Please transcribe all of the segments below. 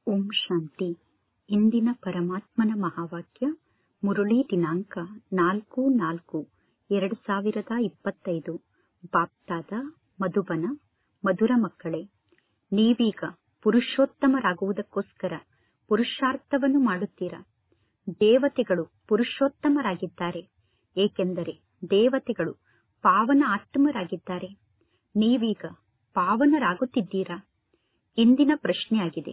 ಓಂ ಶಾಂತಿ ಇಂದಿನ ಪರಮಾತ್ಮನ ಮಹಾವಾಕ್ಯ ಮುರುಳಿ ದಿನಾಂಕ ನಾಲ್ಕು ನಾಲ್ಕು ಎರಡು ಸಾವಿರದ ಇಪ್ಪತ್ತೈದು ಬಾಪ್ತಾದ ಮಧುಬನ ಮಧುರ ಮಕ್ಕಳೇ ನೀವೀಗ ಪುರುಷೋತ್ತಮರಾಗುವುದಕ್ಕೋಸ್ಕರ ಪುರುಷಾರ್ಥವನ್ನು ಮಾಡುತ್ತೀರಾ ದೇವತೆಗಳು ಪುರುಷೋತ್ತಮರಾಗಿದ್ದಾರೆ ಏಕೆಂದರೆ ದೇವತೆಗಳು ಪಾವನ ಆತ್ಮರಾಗಿದ್ದಾರೆ ನೀವೀಗ ಪಾವನರಾಗುತ್ತಿದ್ದೀರಾ ಇಂದಿನ ಪ್ರಶ್ನೆಯಾಗಿದೆ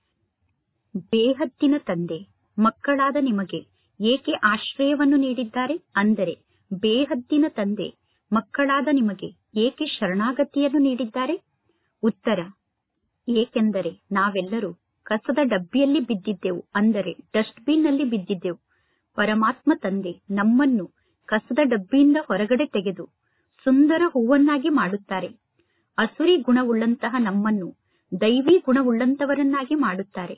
ಬೇಹದ್ದಿನ ತಂದೆ ಮಕ್ಕಳಾದ ನಿಮಗೆ ಏಕೆ ಆಶ್ರಯವನ್ನು ನೀಡಿದ್ದಾರೆ ಅಂದರೆ ಬೇಹದ್ದಿನ ತಂದೆ ಮಕ್ಕಳಾದ ನಿಮಗೆ ಏಕೆ ಶರಣಾಗತಿಯನ್ನು ನೀಡಿದ್ದಾರೆ ಉತ್ತರ ಏಕೆಂದರೆ ನಾವೆಲ್ಲರೂ ಕಸದ ಡಬ್ಬಿಯಲ್ಲಿ ಬಿದ್ದಿದ್ದೆವು ಅಂದರೆ ಡಸ್ಟ್ಬಿನ್ ನಲ್ಲಿ ಬಿದ್ದಿದ್ದೆವು ಪರಮಾತ್ಮ ತಂದೆ ನಮ್ಮನ್ನು ಕಸದ ಡಬ್ಬಿಯಿಂದ ಹೊರಗಡೆ ತೆಗೆದು ಸುಂದರ ಹೂವನ್ನಾಗಿ ಮಾಡುತ್ತಾರೆ ಅಸುರಿ ಗುಣವುಳ್ಳಂತಹ ನಮ್ಮನ್ನು ದೈವಿ ಗುಣವುಳ್ಳಂತವರನ್ನಾಗಿ ಮಾಡುತ್ತಾರೆ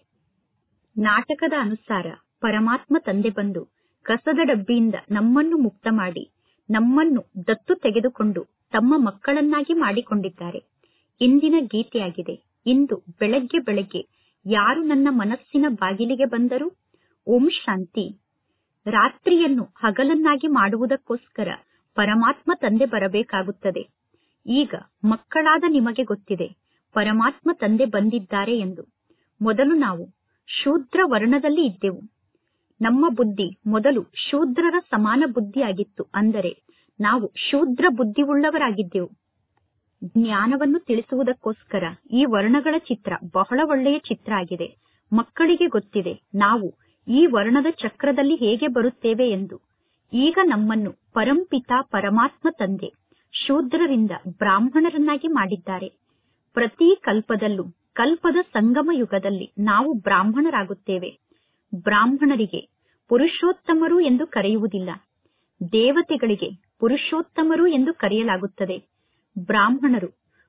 ನಾಟಕದ ಅನುಸಾರ ಪರಮಾತ್ಮ ತಂದೆ ಬಂದು ಕಸದ ಡಬ್ಬಿಯಿಂದ ನಮ್ಮನ್ನು ಮುಕ್ತ ಮಾಡಿ ನಮ್ಮನ್ನು ದತ್ತು ತೆಗೆದುಕೊಂಡು ತಮ್ಮ ಮಕ್ಕಳನ್ನಾಗಿ ಮಾಡಿಕೊಂಡಿದ್ದಾರೆ ಇಂದಿನ ಗೀತೆಯಾಗಿದೆ ಇಂದು ಬೆಳಗ್ಗೆ ಬೆಳಗ್ಗೆ ಯಾರು ನನ್ನ ಮನಸ್ಸಿನ ಬಾಗಿಲಿಗೆ ಬಂದರು ಓಂ ಶಾಂತಿ ರಾತ್ರಿಯನ್ನು ಹಗಲನ್ನಾಗಿ ಮಾಡುವುದಕ್ಕೋಸ್ಕರ ಪರಮಾತ್ಮ ತಂದೆ ಬರಬೇಕಾಗುತ್ತದೆ ಈಗ ಮಕ್ಕಳಾದ ನಿಮಗೆ ಗೊತ್ತಿದೆ ಪರಮಾತ್ಮ ತಂದೆ ಬಂದಿದ್ದಾರೆ ಎಂದು ಮೊದಲು ನಾವು ಶೂದ್ರ ವರ್ಣದಲ್ಲಿ ಇದ್ದೆವು ನಮ್ಮ ಬುದ್ಧಿ ಮೊದಲು ಶೂದ್ರರ ಸಮಾನ ಬುದ್ಧಿಯಾಗಿತ್ತು ಅಂದರೆ ನಾವು ಶೂದ್ರ ಬುದ್ಧಿವುಳ್ಳವರಾಗಿದ್ದೆವು ಜ್ಞಾನವನ್ನು ತಿಳಿಸುವುದಕ್ಕೋಸ್ಕರ ಈ ವರ್ಣಗಳ ಚಿತ್ರ ಬಹಳ ಒಳ್ಳೆಯ ಚಿತ್ರ ಆಗಿದೆ ಮಕ್ಕಳಿಗೆ ಗೊತ್ತಿದೆ ನಾವು ಈ ವರ್ಣದ ಚಕ್ರದಲ್ಲಿ ಹೇಗೆ ಬರುತ್ತೇವೆ ಎಂದು ಈಗ ನಮ್ಮನ್ನು ಪರಂಪಿತ ಪರಮಾತ್ಮ ತಂದೆ ಶೂದ್ರರಿಂದ ಬ್ರಾಹ್ಮಣರನ್ನಾಗಿ ಮಾಡಿದ್ದಾರೆ ಪ್ರತಿ ಕಲ್ಪದಲ್ಲೂ ಕಲ್ಪದ ಸಂಗಮ ಯುಗದಲ್ಲಿ ನಾವು ಬ್ರಾಹ್ಮಣರಾಗುತ್ತೇವೆ ಬ್ರಾಹ್ಮಣರಿಗೆ ಪುರುಷೋತ್ತಮರು ಎಂದು ಕರೆಯುವುದಿಲ್ಲ ದೇವತೆಗಳಿಗೆ ಪುರುಷೋತ್ತಮರು ಎಂದು ಕರೆಯಲಾಗುತ್ತದೆ ಬ್ರಾಹ್ಮಣರು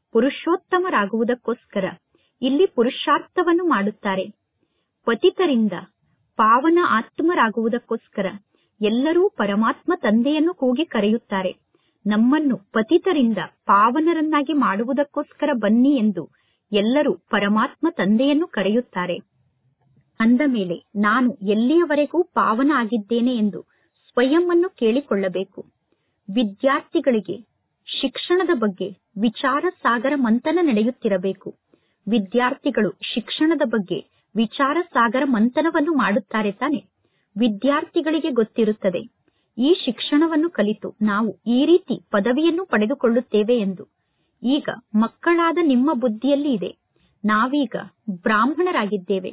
ಪುರುಷೋತ್ತಮರಾಗುವುದಕ್ಕೋಸ್ಕರ ಇಲ್ಲಿ ಪುರುಷಾರ್ಥವನ್ನು ಮಾಡುತ್ತಾರೆ ಪತಿತರಿಂದ ಪಾವನ ಆತ್ಮರಾಗುವುದಕ್ಕೋಸ್ಕರ ಎಲ್ಲರೂ ಪರಮಾತ್ಮ ತಂದೆಯನ್ನು ಕೂಗಿ ಕರೆಯುತ್ತಾರೆ ನಮ್ಮನ್ನು ಪತಿತರಿಂದ ಪಾವನರನ್ನಾಗಿ ಮಾಡುವುದಕ್ಕೋಸ್ಕರ ಬನ್ನಿ ಎಂದು ಎಲ್ಲರೂ ಪರಮಾತ್ಮ ತಂದೆಯನ್ನು ಕರೆಯುತ್ತಾರೆ ಅಂದ ಮೇಲೆ ನಾನು ಎಲ್ಲಿಯವರೆಗೂ ಪಾವನ ಆಗಿದ್ದೇನೆ ಎಂದು ಸ್ವಯಂ ಅನ್ನು ಕೇಳಿಕೊಳ್ಳಬೇಕು ವಿದ್ಯಾರ್ಥಿಗಳಿಗೆ ಶಿಕ್ಷಣದ ಬಗ್ಗೆ ವಿಚಾರ ಸಾಗರ ಮಂಥನ ನಡೆಯುತ್ತಿರಬೇಕು ವಿದ್ಯಾರ್ಥಿಗಳು ಶಿಕ್ಷಣದ ಬಗ್ಗೆ ವಿಚಾರ ಸಾಗರ ಮಂಥನವನ್ನು ಮಾಡುತ್ತಾರೆ ತಾನೆ ವಿದ್ಯಾರ್ಥಿಗಳಿಗೆ ಗೊತ್ತಿರುತ್ತದೆ ಈ ಶಿಕ್ಷಣವನ್ನು ಕಲಿತು ನಾವು ಈ ರೀತಿ ಪದವಿಯನ್ನು ಪಡೆದುಕೊಳ್ಳುತ್ತೇವೆ ಎಂದು ಈಗ ಮಕ್ಕಳಾದ ನಿಮ್ಮ ಬುದ್ಧಿಯಲ್ಲಿ ಇದೆ ನಾವೀಗ ಬ್ರಾಹ್ಮಣರಾಗಿದ್ದೇವೆ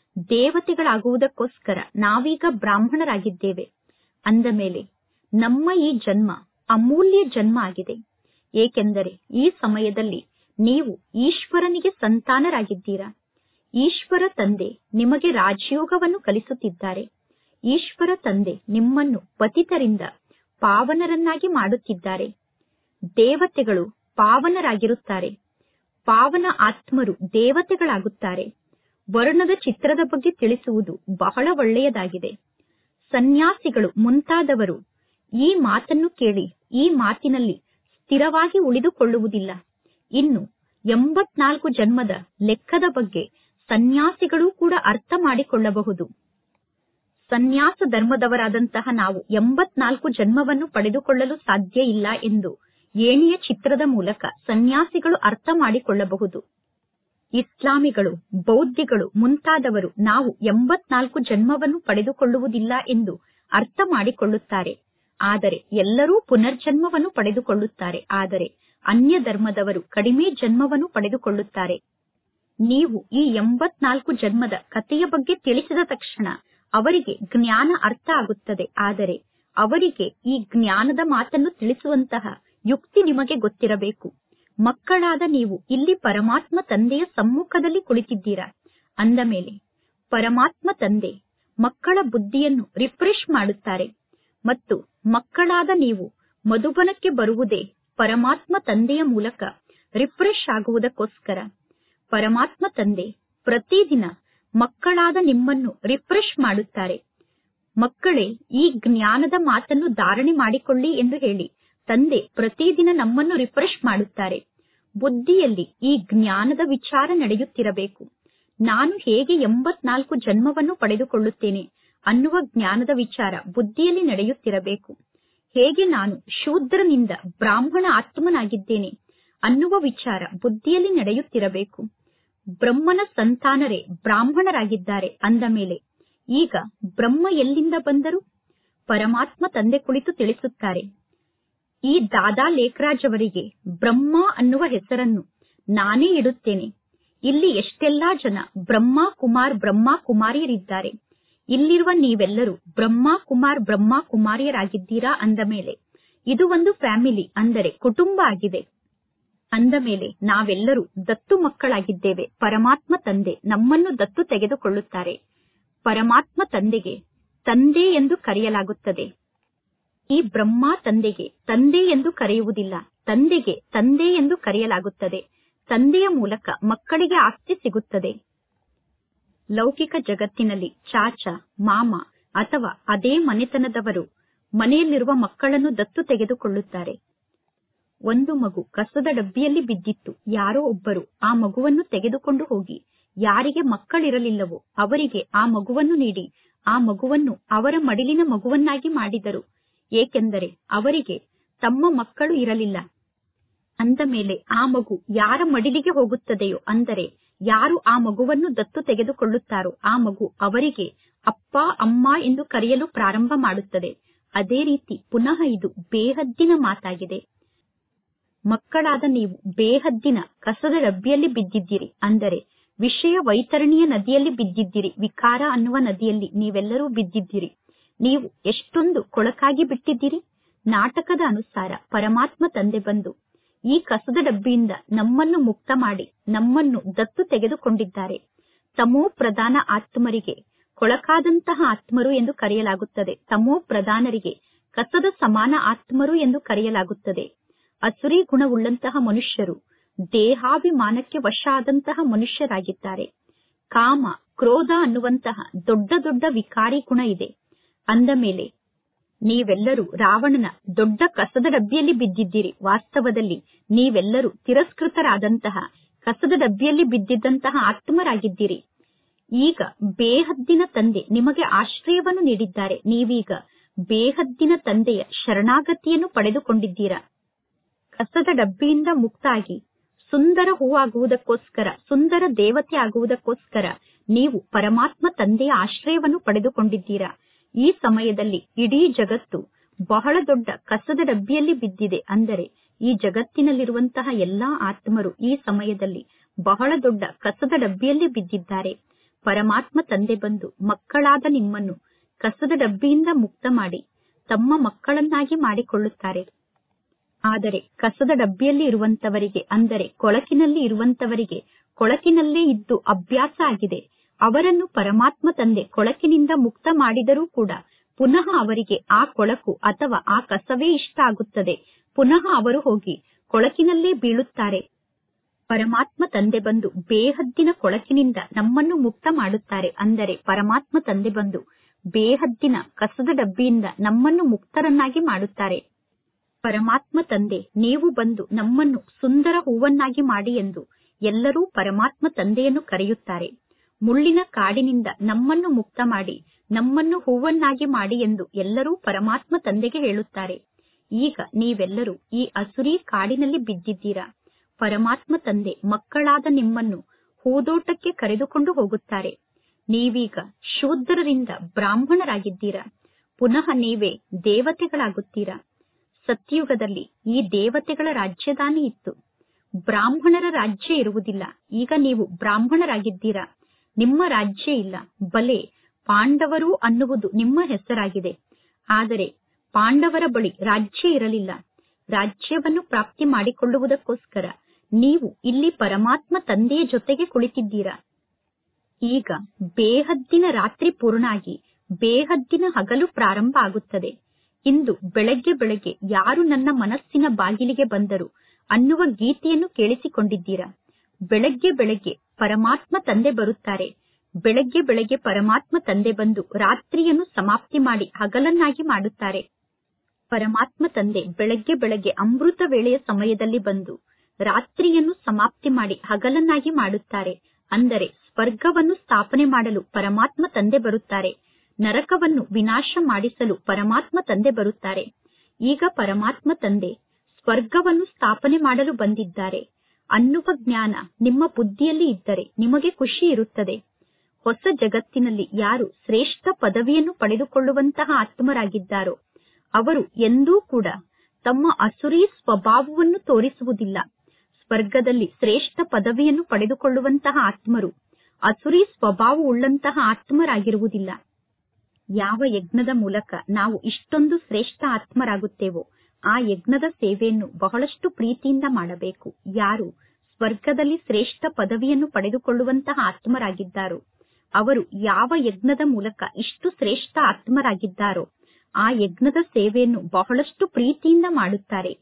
ದೇವತೆಗಳಾಗುವುದಕ್ಕೋಸ್ಕರ ನಾವೀಗ ಬ್ರಾಹ್ಮಣರಾಗಿದ್ದೇವೆ ಅಂದ ಮೇಲೆ ನಮ್ಮ ಈ ಜನ್ಮ ಅಮೂಲ್ಯ ಜನ್ಮ ಆಗಿದೆ ಏಕೆಂದರೆ ಈ ಸಮಯದಲ್ಲಿ ನೀವು ಈಶ್ವರನಿಗೆ ಸಂತಾನರಾಗಿದ್ದೀರಾ ಈಶ್ವರ ತಂದೆ ನಿಮಗೆ ರಾಜಯೋಗವನ್ನು ಕಲಿಸುತ್ತಿದ್ದಾರೆ ಈಶ್ವರ ತಂದೆ ನಿಮ್ಮನ್ನು ಪತಿತರಿಂದ ಪಾವನರನ್ನಾಗಿ ಮಾಡುತ್ತಿದ್ದಾರೆ ದೇವತೆಗಳು ಪಾವನರಾಗಿರುತ್ತಾರೆ ಪಾವನ ಆತ್ಮರು ದೇವತೆಗಳಾಗುತ್ತಾರೆ ವರ್ಣದ ಚಿತ್ರದ ಬಗ್ಗೆ ತಿಳಿಸುವುದು ಬಹಳ ಒಳ್ಳೆಯದಾಗಿದೆ ಸನ್ಯಾಸಿಗಳು ಮುಂತಾದವರು ಈ ಮಾತನ್ನು ಕೇಳಿ ಈ ಮಾತಿನಲ್ಲಿ ಸ್ಥಿರವಾಗಿ ಉಳಿದುಕೊಳ್ಳುವುದಿಲ್ಲ ಇನ್ನು ಎಂಬತ್ನಾಲ್ಕು ಜನ್ಮದ ಲೆಕ್ಕದ ಬಗ್ಗೆ ಸನ್ಯಾಸಿಗಳು ಕೂಡ ಅರ್ಥ ಮಾಡಿಕೊಳ್ಳಬಹುದು ಸನ್ಯಾಸ ಧರ್ಮದವರಾದಂತಹ ನಾವು ಎಂಬತ್ನಾಲ್ಕು ಜನ್ಮವನ್ನು ಪಡೆದುಕೊಳ್ಳಲು ಸಾಧ್ಯ ಇಲ್ಲ ಎಂದು ಏಣಿಯ ಚಿತ್ರದ ಮೂಲಕ ಸನ್ಯಾಸಿಗಳು ಅರ್ಥ ಮಾಡಿಕೊಳ್ಳಬಹುದು ಇಸ್ಲಾಮಿಗಳು ಬೌದ್ಧಿಗಳು ಮುಂತಾದವರು ನಾವು ಎಂಬತ್ನಾಲ್ಕು ಜನ್ಮವನ್ನು ಪಡೆದುಕೊಳ್ಳುವುದಿಲ್ಲ ಎಂದು ಅರ್ಥ ಮಾಡಿಕೊಳ್ಳುತ್ತಾರೆ ಆದರೆ ಎಲ್ಲರೂ ಪುನರ್ಜನ್ಮವನ್ನು ಪಡೆದುಕೊಳ್ಳುತ್ತಾರೆ ಆದರೆ ಅನ್ಯ ಧರ್ಮದವರು ಕಡಿಮೆ ಜನ್ಮವನ್ನು ಪಡೆದುಕೊಳ್ಳುತ್ತಾರೆ ನೀವು ಈ ಎಂಬತ್ನಾಲ್ಕು ಜನ್ಮದ ಕಥೆಯ ಬಗ್ಗೆ ತಿಳಿಸಿದ ತಕ್ಷಣ ಅವರಿಗೆ ಜ್ಞಾನ ಅರ್ಥ ಆಗುತ್ತದೆ ಆದರೆ ಅವರಿಗೆ ಈ ಜ್ಞಾನದ ಮಾತನ್ನು ತಿಳಿಸುವಂತಹ ಯುಕ್ತಿ ನಿಮಗೆ ಗೊತ್ತಿರಬೇಕು ಮಕ್ಕಳಾದ ನೀವು ಇಲ್ಲಿ ಪರಮಾತ್ಮ ತಂದೆಯ ಸಮ್ಮುಖದಲ್ಲಿ ಕುಳಿತಿದ್ದೀರಾ ಅಂದ ಮೇಲೆ ಪರಮಾತ್ಮ ತಂದೆ ಮಕ್ಕಳ ಬುದ್ಧಿಯನ್ನು ರಿಫ್ರೆಶ್ ಮಾಡುತ್ತಾರೆ ಮತ್ತು ಮಕ್ಕಳಾದ ನೀವು ಮಧುಬನಕ್ಕೆ ಬರುವುದೇ ಪರಮಾತ್ಮ ತಂದೆಯ ಮೂಲಕ ರಿಫ್ರೆಶ್ ಆಗುವುದಕ್ಕೋಸ್ಕರ ಪರಮಾತ್ಮ ತಂದೆ ಪ್ರತಿದಿನ ಮಕ್ಕಳಾದ ನಿಮ್ಮನ್ನು ರಿಫ್ರೆಶ್ ಮಾಡುತ್ತಾರೆ ಮಕ್ಕಳೇ ಈ ಜ್ಞಾನದ ಮಾತನ್ನು ಧಾರಣೆ ಮಾಡಿಕೊಳ್ಳಿ ಎಂದು ಹೇಳಿ ತಂದೆ ಪ್ರತಿದಿನ ನಮ್ಮನ್ನು ರಿಫ್ರೆಶ್ ಮಾಡುತ್ತಾರೆ ಬುದ್ಧಿಯಲ್ಲಿ ಈ ಜ್ಞಾನದ ವಿಚಾರ ನಡೆಯುತ್ತಿರಬೇಕು ನಾನು ಹೇಗೆ ಎಂಬತ್ನಾಲ್ಕು ಜನ್ಮವನ್ನು ಪಡೆದುಕೊಳ್ಳುತ್ತೇನೆ ಅನ್ನುವ ಜ್ಞಾನದ ವಿಚಾರ ಬುದ್ಧಿಯಲ್ಲಿ ನಡೆಯುತ್ತಿರಬೇಕು ಹೇಗೆ ನಾನು ಶೂದ್ರನಿಂದ ಬ್ರಾಹ್ಮಣ ಆತ್ಮನಾಗಿದ್ದೇನೆ ಅನ್ನುವ ವಿಚಾರ ಬುದ್ಧಿಯಲ್ಲಿ ನಡೆಯುತ್ತಿರಬೇಕು ಬ್ರಹ್ಮನ ಸಂತಾನರೇ ಬ್ರಾಹ್ಮಣರಾಗಿದ್ದಾರೆ ಅಂದ ಮೇಲೆ ಈಗ ಬ್ರಹ್ಮ ಎಲ್ಲಿಂದ ಬಂದರು ಪರಮಾತ್ಮ ತಂದೆ ಕುಳಿತು ತಿಳಿಸುತ್ತಾರೆ ಈ ದಾದಾ ಲೇಖರಾಜ್ ಅವರಿಗೆ ಬ್ರಹ್ಮ ಅನ್ನುವ ಹೆಸರನ್ನು ನಾನೇ ಇಡುತ್ತೇನೆ ಇಲ್ಲಿ ಎಷ್ಟೆಲ್ಲಾ ಜನ ಬ್ರಹ್ಮ ಕುಮಾರ್ ಬ್ರಹ್ಮ ಕುಮಾರಿಯರಿದ್ದಾರೆ ಇಲ್ಲಿರುವ ನೀವೆಲ್ಲರೂ ಬ್ರಹ್ಮ ಕುಮಾರ್ ಬ್ರಹ್ಮ ಕುಮಾರಿಯರಾಗಿದ್ದೀರಾ ಅಂದ ಮೇಲೆ ಇದು ಒಂದು ಫ್ಯಾಮಿಲಿ ಅಂದರೆ ಕುಟುಂಬ ಆಗಿದೆ ಅಂದ ಮೇಲೆ ನಾವೆಲ್ಲರೂ ದತ್ತು ಮಕ್ಕಳಾಗಿದ್ದೇವೆ ಪರಮಾತ್ಮ ತಂದೆ ನಮ್ಮನ್ನು ದತ್ತು ತೆಗೆದುಕೊಳ್ಳುತ್ತಾರೆ ಪರಮಾತ್ಮ ತಂದೆಗೆ ತಂದೆ ಎಂದು ಕರೆಯಲಾಗುತ್ತದೆ ಈ ಬ್ರಹ್ಮ ತಂದೆಗೆ ತಂದೆ ಎಂದು ಕರೆಯುವುದಿಲ್ಲ ತಂದೆಗೆ ತಂದೆ ಎಂದು ಕರೆಯಲಾಗುತ್ತದೆ ತಂದೆಯ ಮೂಲಕ ಮಕ್ಕಳಿಗೆ ಆಸ್ತಿ ಸಿಗುತ್ತದೆ ಲೌಕಿಕ ಜಗತ್ತಿನಲ್ಲಿ ಚಾಚ ಮಾಮ ಅಥವಾ ಅದೇ ಮನೆತನದವರು ಮನೆಯಲ್ಲಿರುವ ಮಕ್ಕಳನ್ನು ದತ್ತು ತೆಗೆದುಕೊಳ್ಳುತ್ತಾರೆ ಒಂದು ಮಗು ಕಸದ ಡಬ್ಬಿಯಲ್ಲಿ ಬಿದ್ದಿತ್ತು ಯಾರೋ ಒಬ್ಬರು ಆ ಮಗುವನ್ನು ತೆಗೆದುಕೊಂಡು ಹೋಗಿ ಯಾರಿಗೆ ಮಕ್ಕಳಿರಲಿಲ್ಲವೋ ಅವರಿಗೆ ಆ ಮಗುವನ್ನು ನೀಡಿ ಆ ಮಗುವನ್ನು ಅವರ ಮಡಿಲಿನ ಮಗುವನ್ನಾಗಿ ಮಾಡಿದರು ಏಕೆಂದರೆ ಅವರಿಗೆ ತಮ್ಮ ಮಕ್ಕಳು ಇರಲಿಲ್ಲ ಅಂದ ಮೇಲೆ ಆ ಮಗು ಯಾರ ಮಡಿಲಿಗೆ ಹೋಗುತ್ತದೆಯೋ ಅಂದರೆ ಯಾರು ಆ ಮಗುವನ್ನು ದತ್ತು ತೆಗೆದುಕೊಳ್ಳುತ್ತಾರೋ ಆ ಮಗು ಅವರಿಗೆ ಅಪ್ಪ ಅಮ್ಮ ಎಂದು ಕರೆಯಲು ಪ್ರಾರಂಭ ಮಾಡುತ್ತದೆ ಅದೇ ರೀತಿ ಪುನಃ ಇದು ಬೇಹದ್ದಿನ ಮಾತಾಗಿದೆ ಮಕ್ಕಳಾದ ನೀವು ಬೇಹದ್ದಿನ ಕಸದ ಡಬ್ಬಿಯಲ್ಲಿ ಬಿದ್ದಿದ್ದೀರಿ ಅಂದರೆ ವಿಷಯ ವೈತರಣಿಯ ನದಿಯಲ್ಲಿ ಬಿದ್ದಿದ್ದೀರಿ ವಿಕಾರ ಅನ್ನುವ ನದಿಯಲ್ಲಿ ನೀವೆಲ್ಲರೂ ಬಿದ್ದಿದ್ದೀರಿ ನೀವು ಎಷ್ಟೊಂದು ಕೊಳಕಾಗಿ ಬಿಟ್ಟಿದ್ದೀರಿ ನಾಟಕದ ಅನುಸಾರ ಪರಮಾತ್ಮ ತಂದೆ ಬಂದು ಈ ಕಸದ ಡಬ್ಬಿಯಿಂದ ನಮ್ಮನ್ನು ಮುಕ್ತ ಮಾಡಿ ನಮ್ಮನ್ನು ದತ್ತು ತೆಗೆದುಕೊಂಡಿದ್ದಾರೆ ತಮೋ ಪ್ರಧಾನ ಆತ್ಮರಿಗೆ ಕೊಳಕಾದಂತಹ ಆತ್ಮರು ಎಂದು ಕರೆಯಲಾಗುತ್ತದೆ ತಮೋ ಪ್ರಧಾನರಿಗೆ ಕಸದ ಸಮಾನ ಆತ್ಮರು ಎಂದು ಕರೆಯಲಾಗುತ್ತದೆ ಅಸುರಿ ಗುಣವುಳ್ಳಂತಹ ಮನುಷ್ಯರು ದೇಹಾಭಿಮಾನಕ್ಕೆ ವಶ ಆದಂತಹ ಮನುಷ್ಯರಾಗಿದ್ದಾರೆ ಕಾಮ ಕ್ರೋಧ ಅನ್ನುವಂತಹ ದೊಡ್ಡ ದೊಡ್ಡ ವಿಕಾರಿ ಗುಣ ಇದೆ ಅಂದ ಮೇಲೆ ನೀವೆಲ್ಲರೂ ರಾವಣನ ದೊಡ್ಡ ಕಸದ ಡಬ್ಬಿಯಲ್ಲಿ ಬಿದ್ದಿದ್ದೀರಿ ವಾಸ್ತವದಲ್ಲಿ ನೀವೆಲ್ಲರೂ ತಿರಸ್ಕೃತರಾದಂತಹ ಕಸದ ಡಬ್ಬಿಯಲ್ಲಿ ಬಿದ್ದಿದ್ದಂತಹ ಆತ್ಮರಾಗಿದ್ದೀರಿ ಈಗ ಬೇಹದ್ದಿನ ತಂದೆ ನಿಮಗೆ ಆಶ್ರಯವನ್ನು ನೀಡಿದ್ದಾರೆ ನೀವೀಗ ಬೇಹದ್ದಿನ ತಂದೆಯ ಶರಣಾಗತಿಯನ್ನು ಪಡೆದುಕೊಂಡಿದ್ದೀರಾ ಕಸದ ಡಬ್ಬಿಯಿಂದ ಮುಕ್ತಾಗಿ ಸುಂದರ ಹೂವಾಗುವುದಕ್ಕೋಸ್ಕರ ಸುಂದರ ದೇವತೆ ಆಗುವುದಕ್ಕೋಸ್ಕರ ನೀವು ಪರಮಾತ್ಮ ತಂದೆಯ ಆಶ್ರಯವನ್ನು ಪಡೆದುಕೊಂಡಿದ್ದೀರಾ ಈ ಸಮಯದಲ್ಲಿ ಇಡೀ ಜಗತ್ತು ಬಹಳ ದೊಡ್ಡ ಕಸದ ಡಬ್ಬಿಯಲ್ಲಿ ಬಿದ್ದಿದೆ ಅಂದರೆ ಈ ಜಗತ್ತಿನಲ್ಲಿರುವಂತಹ ಎಲ್ಲಾ ಆತ್ಮರು ಈ ಸಮಯದಲ್ಲಿ ಬಹಳ ದೊಡ್ಡ ಕಸದ ಡಬ್ಬಿಯಲ್ಲಿ ಬಿದ್ದಿದ್ದಾರೆ ಪರಮಾತ್ಮ ತಂದೆ ಬಂದು ಮಕ್ಕಳಾದ ನಿಮ್ಮನ್ನು ಕಸದ ಡಬ್ಬಿಯಿಂದ ಮುಕ್ತ ಮಾಡಿ ತಮ್ಮ ಮಕ್ಕಳನ್ನಾಗಿ ಮಾಡಿಕೊಳ್ಳುತ್ತಾರೆ ಆದರೆ ಕಸದ ಡಬ್ಬಿಯಲ್ಲಿ ಇರುವಂತವರಿಗೆ ಅಂದರೆ ಕೊಳಕಿನಲ್ಲಿ ಇರುವಂತವರಿಗೆ ಕೊಳಕಿನಲ್ಲೇ ಇದ್ದು ಅಭ್ಯಾಸ ಆಗಿದೆ ಅವರನ್ನು ಪರಮಾತ್ಮ ತಂದೆ ಕೊಳಕಿನಿಂದ ಮುಕ್ತ ಮಾಡಿದರೂ ಕೂಡ ಪುನಃ ಅವರಿಗೆ ಆ ಕೊಳಕು ಅಥವಾ ಆ ಕಸವೇ ಇಷ್ಟ ಆಗುತ್ತದೆ ಪುನಃ ಅವರು ಹೋಗಿ ಕೊಳಕಿನಲ್ಲೇ ಬೀಳುತ್ತಾರೆ ಪರಮಾತ್ಮ ತಂದೆ ಬಂದು ಬೇಹದ್ದಿನ ಕೊಳಕಿನಿಂದ ನಮ್ಮನ್ನು ಮುಕ್ತ ಮಾಡುತ್ತಾರೆ ಅಂದರೆ ಪರಮಾತ್ಮ ತಂದೆ ಬಂದು ಬೇಹದ್ದಿನ ಕಸದ ಡಬ್ಬಿಯಿಂದ ನಮ್ಮನ್ನು ಮುಕ್ತರನ್ನಾಗಿ ಮಾಡುತ್ತಾರೆ ಪರಮಾತ್ಮ ತಂದೆ ನೀವು ಬಂದು ನಮ್ಮನ್ನು ಸುಂದರ ಹೂವನ್ನಾಗಿ ಮಾಡಿ ಎಂದು ಎಲ್ಲರೂ ಪರಮಾತ್ಮ ತಂದೆಯನ್ನು ಕರೆಯುತ್ತಾರೆ ಮುಳ್ಳಿನ ಕಾಡಿನಿಂದ ನಮ್ಮನ್ನು ಮುಕ್ತ ಮಾಡಿ ನಮ್ಮನ್ನು ಹೂವನ್ನಾಗಿ ಮಾಡಿ ಎಂದು ಎಲ್ಲರೂ ಪರಮಾತ್ಮ ತಂದೆಗೆ ಹೇಳುತ್ತಾರೆ ಈಗ ನೀವೆಲ್ಲರೂ ಈ ಅಸುರಿ ಕಾಡಿನಲ್ಲಿ ಬಿದ್ದಿದ್ದೀರಾ ಪರಮಾತ್ಮ ತಂದೆ ಮಕ್ಕಳಾದ ನಿಮ್ಮನ್ನು ಹೂದೋಟಕ್ಕೆ ಕರೆದುಕೊಂಡು ಹೋಗುತ್ತಾರೆ ನೀವೀಗ ಶೂದ್ರರಿಂದ ಬ್ರಾಹ್ಮಣರಾಗಿದ್ದೀರಾ ಪುನಃ ನೀವೇ ದೇವತೆಗಳಾಗುತ್ತೀರಾ ಸತ್ಯುಗದಲ್ಲಿ ಈ ದೇವತೆಗಳ ರಾಜ್ಯದಾನಿ ಇತ್ತು ಬ್ರಾಹ್ಮಣರ ರಾಜ್ಯ ಇರುವುದಿಲ್ಲ ಈಗ ನೀವು ಬ್ರಾಹ್ಮಣರಾಗಿದ್ದೀರಾ ನಿಮ್ಮ ರಾಜ್ಯ ಇಲ್ಲ ಬಲೆ ಪಾಂಡವರು ಅನ್ನುವುದು ನಿಮ್ಮ ಹೆಸರಾಗಿದೆ ಆದರೆ ಪಾಂಡವರ ಬಳಿ ರಾಜ್ಯ ಇರಲಿಲ್ಲ ರಾಜ್ಯವನ್ನು ಪ್ರಾಪ್ತಿ ಮಾಡಿಕೊಳ್ಳುವುದಕ್ಕೋಸ್ಕರ ನೀವು ಇಲ್ಲಿ ಪರಮಾತ್ಮ ತಂದೆಯ ಜೊತೆಗೆ ಕುಳಿತಿದ್ದೀರಾ ಈಗ ಬೇಹದ್ದಿನ ರಾತ್ರಿ ಪೂರ್ಣಾಗಿ ಬೇಹದ್ದಿನ ಹಗಲು ಪ್ರಾರಂಭ ಆಗುತ್ತದೆ ಇಂದು ಬೆಳಗ್ಗೆ ಬೆಳಗ್ಗೆ ಯಾರು ನನ್ನ ಮನಸ್ಸಿನ ಬಾಗಿಲಿಗೆ ಬಂದರು ಅನ್ನುವ ಗೀತೆಯನ್ನು ಕೇಳಿಸಿಕೊಂಡಿದ್ದೀರಾ ಬೆಳಗ್ಗೆ ಬೆಳಗ್ಗೆ ಪರಮಾತ್ಮ ತಂದೆ ಬರುತ್ತಾರೆ ಬೆಳಗ್ಗೆ ಬೆಳಗ್ಗೆ ಪರಮಾತ್ಮ ತಂದೆ ಬಂದು ರಾತ್ರಿಯನ್ನು ಸಮಾಪ್ತಿ ಮಾಡಿ ಹಗಲನ್ನಾಗಿ ಮಾಡುತ್ತಾರೆ ಪರಮಾತ್ಮ ತಂದೆ ಬೆಳಗ್ಗೆ ಬೆಳಗ್ಗೆ ಅಮೃತ ವೇಳೆಯ ಸಮಯದಲ್ಲಿ ಬಂದು ರಾತ್ರಿಯನ್ನು ಸಮಾಪ್ತಿ ಮಾಡಿ ಹಗಲನ್ನಾಗಿ ಮಾಡುತ್ತಾರೆ ಅಂದರೆ ಸ್ವರ್ಗವನ್ನು ಸ್ಥಾಪನೆ ಮಾಡಲು ಪರಮಾತ್ಮ ತಂದೆ ಬರುತ್ತಾರೆ ನರಕವನ್ನು ವಿನಾಶ ಮಾಡಿಸಲು ಪರಮಾತ್ಮ ತಂದೆ ಬರುತ್ತಾರೆ ಈಗ ಪರಮಾತ್ಮ ತಂದೆ ಸ್ವರ್ಗವನ್ನು ಸ್ಥಾಪನೆ ಮಾಡಲು ಬಂದಿದ್ದಾರೆ ಅನ್ನುವ ಜ್ಞಾನ ನಿಮ್ಮ ಬುದ್ಧಿಯಲ್ಲಿ ಇದ್ದರೆ ನಿಮಗೆ ಖುಷಿ ಇರುತ್ತದೆ ಹೊಸ ಜಗತ್ತಿನಲ್ಲಿ ಯಾರು ಶ್ರೇಷ್ಠ ಪದವಿಯನ್ನು ಪಡೆದುಕೊಳ್ಳುವಂತಹ ಆತ್ಮರಾಗಿದ್ದಾರೋ ಅವರು ಎಂದೂ ಕೂಡ ತಮ್ಮ ಅಸುರಿ ಸ್ವಭಾವವನ್ನು ತೋರಿಸುವುದಿಲ್ಲ ಸ್ವರ್ಗದಲ್ಲಿ ಶ್ರೇಷ್ಠ ಪದವಿಯನ್ನು ಪಡೆದುಕೊಳ್ಳುವಂತಹ ಆತ್ಮರು ಅಸುರಿ ಸ್ವಭಾವವುಳ್ಳಂತಹ ಆತ್ಮರಾಗಿರುವುದಿಲ್ಲ ಯಾವ ಯಜ್ಞದ ಮೂಲಕ ನಾವು ಇಷ್ಟೊಂದು ಶ್ರೇಷ್ಠ ಆತ್ಮರಾಗುತ್ತೇವೋ ಆ ಯಜ್ಞದ ಸೇವೆಯನ್ನು ಬಹಳಷ್ಟು ಪ್ರೀತಿಯಿಂದ ಮಾಡಬೇಕು ಯಾರು ಸ್ವರ್ಗದಲ್ಲಿ ಶ್ರೇಷ್ಠ ಪದವಿಯನ್ನು ಪಡೆದುಕೊಳ್ಳುವಂತಹ ಆತ್ಮರಾಗಿದ್ದಾರೋ ಅವರು ಯಾವ ಯಜ್ಞದ ಮೂಲಕ ಇಷ್ಟು ಶ್ರೇಷ್ಠ ಆತ್ಮರಾಗಿದ್ದಾರೋ ಆ ಯಜ್ಞದ ಸೇವೆಯನ್ನು ಬಹಳಷ್ಟು ಪ್ರೀತಿಯಿಂದ ಮಾಡುತ್ತಾರೆ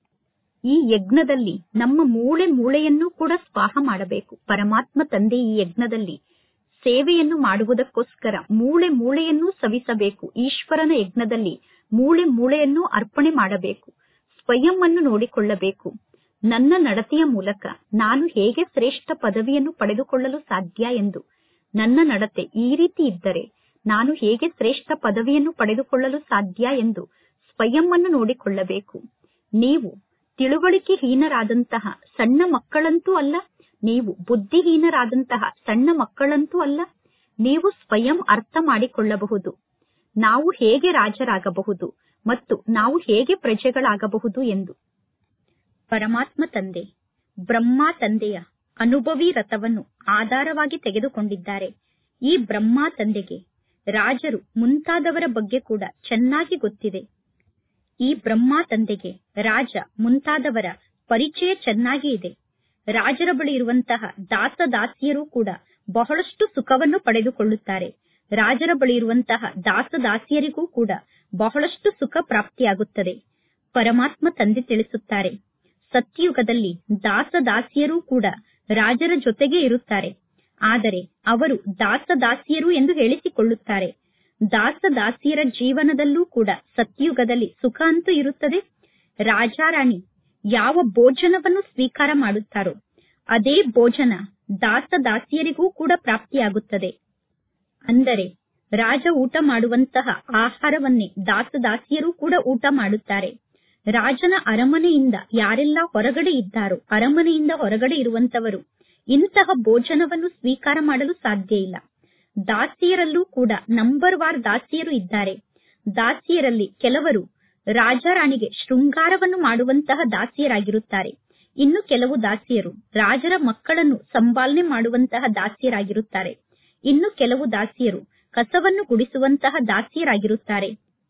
ಈ ಯಜ್ಞದಲ್ಲಿ ನಮ್ಮ ಮೂಳೆ ಮೂಳೆಯನ್ನು ಕೂಡ ಸ್ವಾಹ ಮಾಡಬೇಕು ಪರಮಾತ್ಮ ತಂದೆ ಈ ಯಜ್ಞದಲ್ಲಿ ಸೇವೆಯನ್ನು ಮಾಡುವುದಕ್ಕೋಸ್ಕರ ಮೂಳೆ ಮೂಳೆಯನ್ನೂ ಸವಿಸಬೇಕು ಈಶ್ವರನ ಯಜ್ಞದಲ್ಲಿ ಮೂಳೆ ಮೂಳೆಯನ್ನು ಅರ್ಪಣೆ ಮಾಡಬೇಕು ಸ್ವಯಂ ಅನ್ನು ನೋಡಿಕೊಳ್ಳಬೇಕು ನನ್ನ ನಡತೆಯ ಮೂಲಕ ನಾನು ಹೇಗೆ ಶ್ರೇಷ್ಠ ಪದವಿಯನ್ನು ಪಡೆದುಕೊಳ್ಳಲು ಸಾಧ್ಯ ಎಂದು ನನ್ನ ನಡತೆ ಈ ರೀತಿ ಇದ್ದರೆ ನಾನು ಹೇಗೆ ಶ್ರೇಷ್ಠ ಪದವಿಯನ್ನು ಪಡೆದುಕೊಳ್ಳಲು ಸಾಧ್ಯ ಎಂದು ಸ್ವಯಂ ಅನ್ನು ನೋಡಿಕೊಳ್ಳಬೇಕು ನೀವು ತಿಳುವಳಿಕೆಹೀನರಾದಂತಹ ಸಣ್ಣ ಮಕ್ಕಳಂತೂ ಅಲ್ಲ ನೀವು ಬುದ್ಧಿಹೀನರಾದಂತಹ ಸಣ್ಣ ಮಕ್ಕಳಂತೂ ಅಲ್ಲ ನೀವು ಸ್ವಯಂ ಅರ್ಥ ಮಾಡಿಕೊಳ್ಳಬಹುದು ನಾವು ಹೇಗೆ ರಾಜರಾಗಬಹುದು ಮತ್ತು ನಾವು ಹೇಗೆ ಪ್ರಜೆಗಳಾಗಬಹುದು ಎಂದು ಪರಮಾತ್ಮ ತಂದೆ ಬ್ರಹ್ಮ ತಂದೆಯ ಅನುಭವಿ ರಥವನ್ನು ಆಧಾರವಾಗಿ ತೆಗೆದುಕೊಂಡಿದ್ದಾರೆ ಈ ಬ್ರಹ್ಮ ತಂದೆಗೆ ರಾಜರು ಮುಂತಾದವರ ಬಗ್ಗೆ ಕೂಡ ಚೆನ್ನಾಗಿ ಗೊತ್ತಿದೆ ಈ ಬ್ರಹ್ಮ ತಂದೆಗೆ ರಾಜ ಮುಂತಾದವರ ಪರಿಚಯ ಚೆನ್ನಾಗಿ ಇದೆ ರಾಜರ ಬಳಿ ಇರುವಂತಹ ದಾಸ ದಾಸಿಯರು ಕೂಡ ಬಹಳಷ್ಟು ಸುಖವನ್ನು ಪಡೆದುಕೊಳ್ಳುತ್ತಾರೆ ರಾಜರ ಬಳಿ ಇರುವಂತಹ ದಾಸ ದಾಸಿಯರಿಗೂ ಕೂಡ ಬಹಳಷ್ಟು ಸುಖ ಪ್ರಾಪ್ತಿಯಾಗುತ್ತದೆ ಪರಮಾತ್ಮ ತಂದೆ ತಿಳಿಸುತ್ತಾರೆ ಸತ್ಯಯುಗದಲ್ಲಿ ದಾಸ ದಾಸಿಯರೂ ಕೂಡ ರಾಜರ ಜೊತೆಗೆ ಇರುತ್ತಾರೆ ಆದರೆ ಅವರು ದಾಸ ದಾಸಿಯರು ಎಂದು ಹೇಳಿಸಿಕೊಳ್ಳುತ್ತಾರೆ ದಾಸ ದಾಸಿಯರ ಜೀವನದಲ್ಲೂ ಕೂಡ ಸತ್ಯಯುಗದಲ್ಲಿ ಸುಖ ಅಂತೂ ಇರುತ್ತದೆ ರಾಜಾರಾಣಿ ಯಾವ ಭೋಜನವನ್ನು ಸ್ವೀಕಾರ ಮಾಡುತ್ತಾರೋ ಅದೇ ಭೋಜನ ದಾಸ ದಾಸಿಯರಿಗೂ ಕೂಡ ಪ್ರಾಪ್ತಿಯಾಗುತ್ತದೆ ಅಂದರೆ ರಾಜ ಊಟ ಮಾಡುವಂತಹ ಆಹಾರವನ್ನೇ ದಾಸ ದಾಸಿಯರು ಕೂಡ ಊಟ ಮಾಡುತ್ತಾರೆ ರಾಜನ ಅರಮನೆಯಿಂದ ಯಾರೆಲ್ಲ ಹೊರಗಡೆ ಇದ್ದಾರೋ ಅರಮನೆಯಿಂದ ಹೊರಗಡೆ ಇರುವಂತವರು ಇಂತಹ ಭೋಜನವನ್ನು ಸ್ವೀಕಾರ ಮಾಡಲು ಸಾಧ್ಯ ಇಲ್ಲ ದಾಸಿಯರಲ್ಲೂ ಕೂಡ ನಂಬರ್ ವಾರ್ ದಾಸಿಯರು ಇದ್ದಾರೆ ದಾಸಿಯರಲ್ಲಿ ಕೆಲವರು ರಾಜಾರಾಣಿಗೆ ಶೃಂಗಾರವನ್ನು ಮಾಡುವಂತಹ ದಾಸಿಯರಾಗಿರುತ್ತಾರೆ ಇನ್ನು ಕೆಲವು ದಾಸಿಯರು ರಾಜರ ಮಕ್ಕಳನ್ನು ಸಂಪಾಲನೆ ಮಾಡುವಂತಹ ದಾಸಿಯರಾಗಿರುತ್ತಾರೆ ಇನ್ನು ಕೆಲವು ದಾಸಿಯರು ಕಸವನ್ನು ಗುಡಿಸುವಂತಹ ದಾಸಿಯರಾಗಿರುತ್ತಾರೆ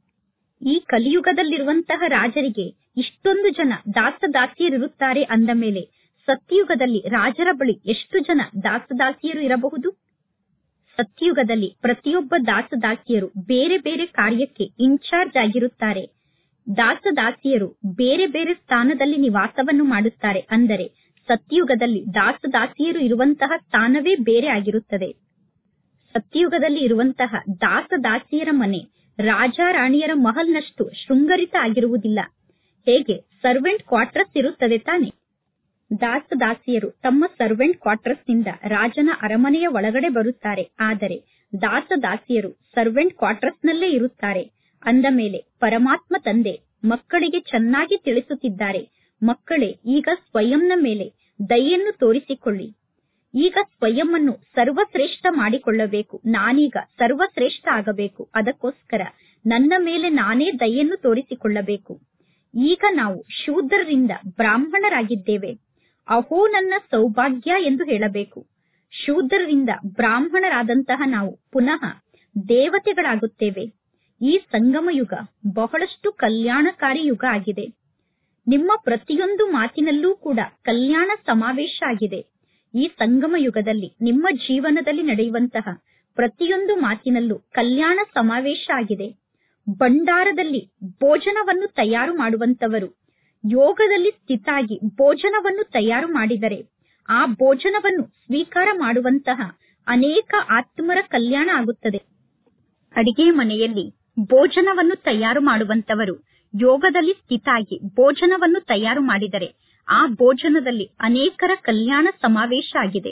ಈ ಕಲಿಯುಗದಲ್ಲಿರುವಂತಹ ರಾಜರಿಗೆ ಇಷ್ಟೊಂದು ಜನ ದಾಸ ದಾಸಿಯರಿರುತ್ತಾರೆ ಅಂದ ಮೇಲೆ ಸತ್ಯಯುಗದಲ್ಲಿ ರಾಜರ ಬಳಿ ಎಷ್ಟು ಜನ ದಾಸ ದಾಸಿಯರು ಇರಬಹುದು ಸತ್ಯಯುಗದಲ್ಲಿ ಪ್ರತಿಯೊಬ್ಬ ದಾಸ ದಾಸಿಯರು ಬೇರೆ ಬೇರೆ ಕಾರ್ಯಕ್ಕೆ ಇನ್ಚಾರ್ಜ್ ಆಗಿರುತ್ತಾರೆ ದಾಸ ದಾಸಿಯರು ಬೇರೆ ಬೇರೆ ಸ್ಥಾನದಲ್ಲಿ ನಿವಾಸವನ್ನು ಮಾಡುತ್ತಾರೆ ಅಂದರೆ ಸತ್ಯಯುಗದಲ್ಲಿ ದಾಸ ದಾಸಿಯರು ಇರುವಂತಹ ಸ್ಥಾನವೇ ಬೇರೆ ಆಗಿರುತ್ತದೆ ಸತ್ಯಯುಗದಲ್ಲಿ ಇರುವಂತಹ ದಾಸ ದಾಸಿಯರ ಮನೆ ರಾಜ ರಾಣಿಯರ ಮಹಲ್ನಷ್ಟು ಶೃಂಗರಿತ ಆಗಿರುವುದಿಲ್ಲ ಹೇಗೆ ಸರ್ವೆಂಟ್ ಕ್ವಾರ್ಟರ್ಸ್ ಇರುತ್ತದೆ ತಾನೆ ದಾಸ ದಾಸಿಯರು ತಮ್ಮ ಸರ್ವೆಂಟ್ ಕ್ವಾರ್ಟರ್ಸ್ ನಿಂದ ರಾಜನ ಅರಮನೆಯ ಒಳಗಡೆ ಬರುತ್ತಾರೆ ಆದರೆ ದಾಸ ದಾಸಿಯರು ಸರ್ವೆಂಟ್ ಕ್ವಾರ್ಟರ್ಸ್ ನಲ್ಲೇ ಇರುತ್ತಾರೆ ಅಂದ ಮೇಲೆ ಪರಮಾತ್ಮ ತಂದೆ ಮಕ್ಕಳಿಗೆ ಚೆನ್ನಾಗಿ ತಿಳಿಸುತ್ತಿದ್ದಾರೆ ಮಕ್ಕಳೇ ಈಗ ಸ್ವಯಂನ ಮೇಲೆ ದಯೆಯನ್ನು ತೋರಿಸಿಕೊಳ್ಳಿ ಈಗ ಸ್ವಯಂ ಅನ್ನು ಸರ್ವಶ್ರೇಷ್ಠ ಮಾಡಿಕೊಳ್ಳಬೇಕು ನಾನೀಗ ಸರ್ವಶ್ರೇಷ್ಠ ಆಗಬೇಕು ಅದಕ್ಕೋಸ್ಕರ ನನ್ನ ಮೇಲೆ ನಾನೇ ದಯೆಯನ್ನು ತೋರಿಸಿಕೊಳ್ಳಬೇಕು ಈಗ ನಾವು ಶೂದ್ರರಿಂದ ಬ್ರಾಹ್ಮಣರಾಗಿದ್ದೇವೆ ಅಹೋ ನನ್ನ ಸೌಭಾಗ್ಯ ಎಂದು ಹೇಳಬೇಕು ಶೂದ್ರರಿಂದ ಬ್ರಾಹ್ಮಣರಾದಂತಹ ನಾವು ಪುನಃ ದೇವತೆಗಳಾಗುತ್ತೇವೆ ಈ ಸಂಗಮ ಯುಗ ಬಹಳಷ್ಟು ಕಲ್ಯಾಣಕಾರಿ ಯುಗ ಆಗಿದೆ ನಿಮ್ಮ ಪ್ರತಿಯೊಂದು ಮಾತಿನಲ್ಲೂ ಕೂಡ ಕಲ್ಯಾಣ ಸಮಾವೇಶ ಆಗಿದೆ ಈ ಸಂಗಮ ಯುಗದಲ್ಲಿ ನಿಮ್ಮ ಜೀವನದಲ್ಲಿ ನಡೆಯುವಂತಹ ಪ್ರತಿಯೊಂದು ಮಾತಿನಲ್ಲೂ ಕಲ್ಯಾಣ ಸಮಾವೇಶ ಆಗಿದೆ ಭಂಡಾರದಲ್ಲಿ ಭೋಜನವನ್ನು ತಯಾರು ಮಾಡುವಂತವರು ಯೋಗದಲ್ಲಿ ಸ್ಥಿತಾಗಿ ಭೋಜನವನ್ನು ತಯಾರು ಮಾಡಿದರೆ ಆ ಭೋಜನವನ್ನು ಸ್ವೀಕಾರ ಮಾಡುವಂತಹ ಅನೇಕ ಆತ್ಮರ ಕಲ್ಯಾಣ ಆಗುತ್ತದೆ ಅಡಿಗೆ ಮನೆಯಲ್ಲಿ ಭೋಜನವನ್ನು ತಯಾರು ಮಾಡುವಂತವರು ಯೋಗದಲ್ಲಿ ಸ್ಥಿತಾಗಿ ಭೋಜನವನ್ನು ತಯಾರು ಮಾಡಿದರೆ ಆ ಭೋಜನದಲ್ಲಿ ಅನೇಕರ ಕಲ್ಯಾಣ ಸಮಾವೇಶ ಆಗಿದೆ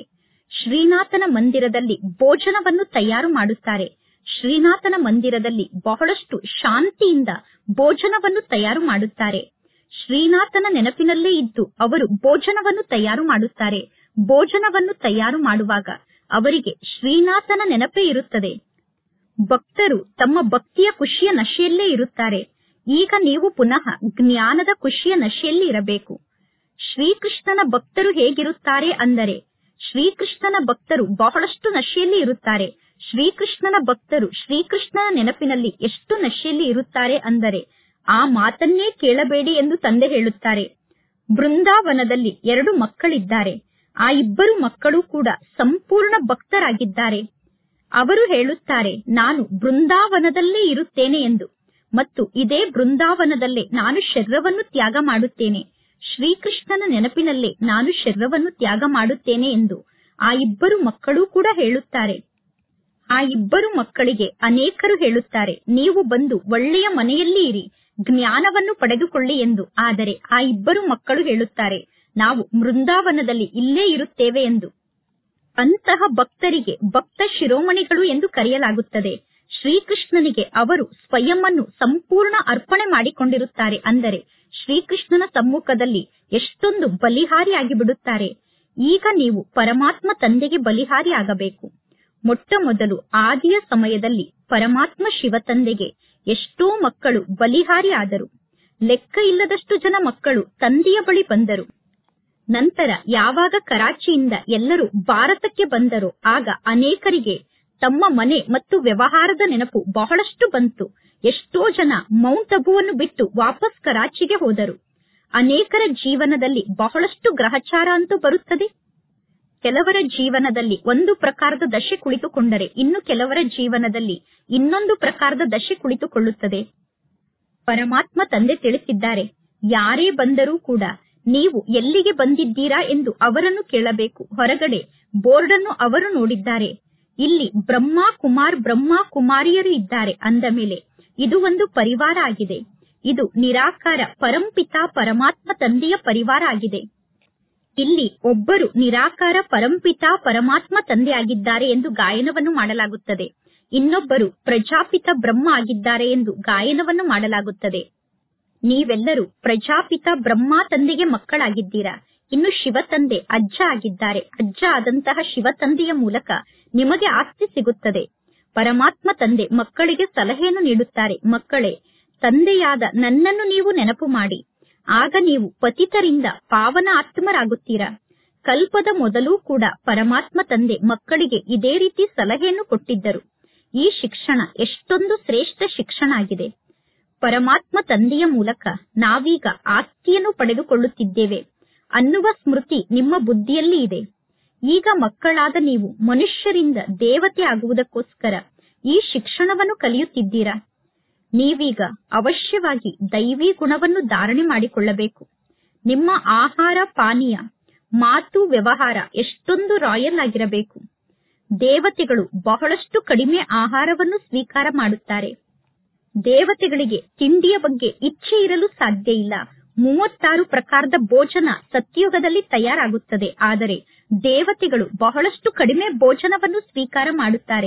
ಶ್ರೀನಾಥನ ಮಂದಿರದಲ್ಲಿ ಭೋಜನವನ್ನು ತಯಾರು ಮಾಡುತ್ತಾರೆ ಶ್ರೀನಾಥನ ಮಂದಿರದಲ್ಲಿ ಬಹಳಷ್ಟು ಶಾಂತಿಯಿಂದ ಭೋಜನವನ್ನು ತಯಾರು ಮಾಡುತ್ತಾರೆ ಶ್ರೀನಾಥನ ನೆನಪಿನಲ್ಲೇ ಇದ್ದು ಅವರು ಭೋಜನವನ್ನು ತಯಾರು ಮಾಡುತ್ತಾರೆ ಭೋಜನವನ್ನು ತಯಾರು ಮಾಡುವಾಗ ಅವರಿಗೆ ಶ್ರೀನಾಥನ ನೆನಪೇ ಇರುತ್ತದೆ ಭಕ್ತರು ತಮ್ಮ ಭಕ್ತಿಯ ಖುಷಿಯ ನಶೆಯಲ್ಲೇ ಇರುತ್ತಾರೆ ಈಗ ನೀವು ಪುನಃ ಜ್ಞಾನದ ಖುಷಿಯ ನಶೆಯಲ್ಲಿ ಇರಬೇಕು ಶ್ರೀಕೃಷ್ಣನ ಭಕ್ತರು ಹೇಗಿರುತ್ತಾರೆ ಅಂದರೆ ಶ್ರೀಕೃಷ್ಣನ ಭಕ್ತರು ಬಹಳಷ್ಟು ನಶೆಯಲ್ಲಿ ಇರುತ್ತಾರೆ ಶ್ರೀಕೃಷ್ಣನ ಭಕ್ತರು ಶ್ರೀಕೃಷ್ಣನ ನೆನಪಿನಲ್ಲಿ ಎಷ್ಟು ನಶೆಯಲ್ಲಿ ಇರುತ್ತಾರೆ ಅಂದರೆ ಆ ಮಾತನ್ನೇ ಕೇಳಬೇಡಿ ಎಂದು ತಂದೆ ಹೇಳುತ್ತಾರೆ ಬೃಂದಾವನದಲ್ಲಿ ಎರಡು ಮಕ್ಕಳಿದ್ದಾರೆ ಆ ಇಬ್ಬರು ಮಕ್ಕಳು ಕೂಡ ಸಂಪೂರ್ಣ ಭಕ್ತರಾಗಿದ್ದಾರೆ ಅವರು ಹೇಳುತ್ತಾರೆ ನಾನು ಬೃಂದಾವನದಲ್ಲೇ ಇರುತ್ತೇನೆ ಎಂದು ಮತ್ತು ಇದೇ ಬೃಂದಾವನದಲ್ಲೇ ನಾನು ಶರೀರವನ್ನು ತ್ಯಾಗ ಮಾಡುತ್ತೇನೆ ಶ್ರೀಕೃಷ್ಣನ ನೆನಪಿನಲ್ಲೇ ನಾನು ಶರೀರವನ್ನು ತ್ಯಾಗ ಮಾಡುತ್ತೇನೆ ಎಂದು ಆ ಇಬ್ಬರು ಮಕ್ಕಳು ಕೂಡ ಹೇಳುತ್ತಾರೆ ಆ ಇಬ್ಬರು ಮಕ್ಕಳಿಗೆ ಅನೇಕರು ಹೇಳುತ್ತಾರೆ ನೀವು ಬಂದು ಒಳ್ಳೆಯ ಮನೆಯಲ್ಲಿ ಇರಿ ಜ್ಞಾನವನ್ನು ಪಡೆದುಕೊಳ್ಳಿ ಎಂದು ಆದರೆ ಆ ಇಬ್ಬರು ಮಕ್ಕಳು ಹೇಳುತ್ತಾರೆ ನಾವು ಬೃಂದಾವನದಲ್ಲಿ ಇಲ್ಲೇ ಇರುತ್ತೇವೆ ಎಂದು ಅಂತಹ ಭಕ್ತರಿಗೆ ಭಕ್ತ ಶಿರೋಮಣಿಗಳು ಎಂದು ಕರೆಯಲಾಗುತ್ತದೆ ಶ್ರೀಕೃಷ್ಣನಿಗೆ ಅವರು ಸ್ವಯಂವನ್ನು ಸಂಪೂರ್ಣ ಅರ್ಪಣೆ ಮಾಡಿಕೊಂಡಿರುತ್ತಾರೆ ಅಂದರೆ ಶ್ರೀಕೃಷ್ಣನ ಸಮ್ಮುಖದಲ್ಲಿ ಎಷ್ಟೊಂದು ಬಲಿಹಾರಿಯಾಗಿ ಬಿಡುತ್ತಾರೆ ಈಗ ನೀವು ಪರಮಾತ್ಮ ತಂದೆಗೆ ಬಲಿಹಾರಿ ಆಗಬೇಕು ಮೊಟ್ಟ ಮೊದಲು ಆದಿಯ ಸಮಯದಲ್ಲಿ ಪರಮಾತ್ಮ ಶಿವ ತಂದೆಗೆ ಎಷ್ಟೋ ಮಕ್ಕಳು ಬಲಿಹಾರಿ ಆದರು ಲೆಕ್ಕ ಇಲ್ಲದಷ್ಟು ಜನ ಮಕ್ಕಳು ತಂದೆಯ ಬಳಿ ಬಂದರು ನಂತರ ಯಾವಾಗ ಕರಾಚಿಯಿಂದ ಎಲ್ಲರೂ ಭಾರತಕ್ಕೆ ಬಂದರೋ ಆಗ ಅನೇಕರಿಗೆ ತಮ್ಮ ಮನೆ ಮತ್ತು ವ್ಯವಹಾರದ ನೆನಪು ಬಹಳಷ್ಟು ಬಂತು ಎಷ್ಟೋ ಜನ ಮೌಂಟ್ ಅಬುವನ್ನು ಬಿಟ್ಟು ವಾಪಸ್ ಕರಾಚಿಗೆ ಹೋದರು ಅನೇಕರ ಜೀವನದಲ್ಲಿ ಬಹಳಷ್ಟು ಗ್ರಹಚಾರ ಅಂತೂ ಬರುತ್ತದೆ ಕೆಲವರ ಜೀವನದಲ್ಲಿ ಒಂದು ಪ್ರಕಾರದ ದಶೆ ಕುಳಿತುಕೊಂಡರೆ ಇನ್ನು ಕೆಲವರ ಜೀವನದಲ್ಲಿ ಇನ್ನೊಂದು ಪ್ರಕಾರದ ದಶೆ ಕುಳಿತುಕೊಳ್ಳುತ್ತದೆ ಪರಮಾತ್ಮ ತಂದೆ ತಿಳಿಸಿದ್ದಾರೆ ಯಾರೇ ಬಂದರೂ ಕೂಡ ನೀವು ಎಲ್ಲಿಗೆ ಬಂದಿದ್ದೀರಾ ಎಂದು ಅವರನ್ನು ಕೇಳಬೇಕು ಹೊರಗಡೆ ಬೋರ್ಡ್ ಅನ್ನು ಅವರು ನೋಡಿದ್ದಾರೆ ಇಲ್ಲಿ ಬ್ರಹ್ಮ ಕುಮಾರ್ ಬ್ರಹ್ಮ ಕುಮಾರಿಯರು ಇದ್ದಾರೆ ಅಂದ ಮೇಲೆ ಇದು ಒಂದು ಪರಿವಾರ ಆಗಿದೆ ಇದು ನಿರಾಕಾರ ಪರಂಪಿತ ಪರಮಾತ್ಮ ತಂದೆಯ ಪರಿವಾರ ಆಗಿದೆ ಇಲ್ಲಿ ಒಬ್ಬರು ನಿರಾಕಾರ ಪರಂಪಿತ ಪರಮಾತ್ಮ ತಂದೆ ಆಗಿದ್ದಾರೆ ಎಂದು ಗಾಯನವನ್ನು ಮಾಡಲಾಗುತ್ತದೆ ಇನ್ನೊಬ್ಬರು ಪ್ರಜಾಪಿತ ಬ್ರಹ್ಮ ಆಗಿದ್ದಾರೆ ಎಂದು ಗಾಯನವನ್ನು ಮಾಡಲಾಗುತ್ತದೆ ನೀವೆಲ್ಲರೂ ಪ್ರಜಾಪಿತ ಬ್ರಹ್ಮ ತಂದೆಗೆ ಮಕ್ಕಳಾಗಿದ್ದೀರಾ ಇನ್ನು ಶಿವ ತಂದೆ ಅಜ್ಜ ಆಗಿದ್ದಾರೆ ಅಜ್ಜ ಆದಂತಹ ಶಿವ ತಂದೆಯ ಮೂಲಕ ನಿಮಗೆ ಆಸ್ತಿ ಸಿಗುತ್ತದೆ ಪರಮಾತ್ಮ ತಂದೆ ಮಕ್ಕಳಿಗೆ ಸಲಹೆಯನ್ನು ನೀಡುತ್ತಾರೆ ಮಕ್ಕಳೇ ತಂದೆಯಾದ ನನ್ನನ್ನು ನೀವು ನೆನಪು ಮಾಡಿ ಆಗ ನೀವು ಪತಿತರಿಂದ ಪಾವನ ಆತ್ಮರಾಗುತ್ತೀರಾ ಕಲ್ಪದ ಮೊದಲೂ ಕೂಡ ಪರಮಾತ್ಮ ತಂದೆ ಮಕ್ಕಳಿಗೆ ಇದೇ ರೀತಿ ಸಲಹೆಯನ್ನು ಕೊಟ್ಟಿದ್ದರು ಈ ಶಿಕ್ಷಣ ಎಷ್ಟೊಂದು ಶ್ರೇಷ್ಠ ಶಿಕ್ಷಣ ಆಗಿದೆ ಪರಮಾತ್ಮ ತಂದೆಯ ಮೂಲಕ ನಾವೀಗ ಆಸ್ತಿಯನ್ನು ಪಡೆದುಕೊಳ್ಳುತ್ತಿದ್ದೇವೆ ಅನ್ನುವ ಸ್ಮೃತಿ ನಿಮ್ಮ ಬುದ್ಧಿಯಲ್ಲಿ ಇದೆ ಈಗ ಮಕ್ಕಳಾದ ನೀವು ಮನುಷ್ಯರಿಂದ ದೇವತೆ ಆಗುವುದಕ್ಕೋಸ್ಕರ ಈ ಶಿಕ್ಷಣವನ್ನು ಕಲಿಯುತ್ತಿದ್ದೀರಾ ನೀವೀಗ ಅವಶ್ಯವಾಗಿ ದೈವಿ ಗುಣವನ್ನು ಧಾರಣೆ ಮಾಡಿಕೊಳ್ಳಬೇಕು ನಿಮ್ಮ ಆಹಾರ ಪಾನೀಯ ಮಾತು ವ್ಯವಹಾರ ಎಷ್ಟೊಂದು ರಾಯಲ್ ಆಗಿರಬೇಕು ದೇವತೆಗಳು ಬಹಳಷ್ಟು ಕಡಿಮೆ ಆಹಾರವನ್ನು ಸ್ವೀಕಾರ ಮಾಡುತ್ತಾರೆ ದೇವತೆಗಳಿಗೆ ತಿಂಡಿಯ ಬಗ್ಗೆ ಇಚ್ಛೆ ಇರಲು ಸಾಧ್ಯ ಇಲ್ಲ ಮೂವತ್ತಾರು ಪ್ರಕಾರದ ಭೋಜನ ಸತ್ಯುಗದಲ್ಲಿ ತಯಾರಾಗುತ್ತದೆ ಆದರೆ ದೇವತೆಗಳು ಬಹಳಷ್ಟು ಕಡಿಮೆ ಭೋಜನವನ್ನು ಸ್ವೀಕಾರ ಮಾಡುತ್ತಾರೆ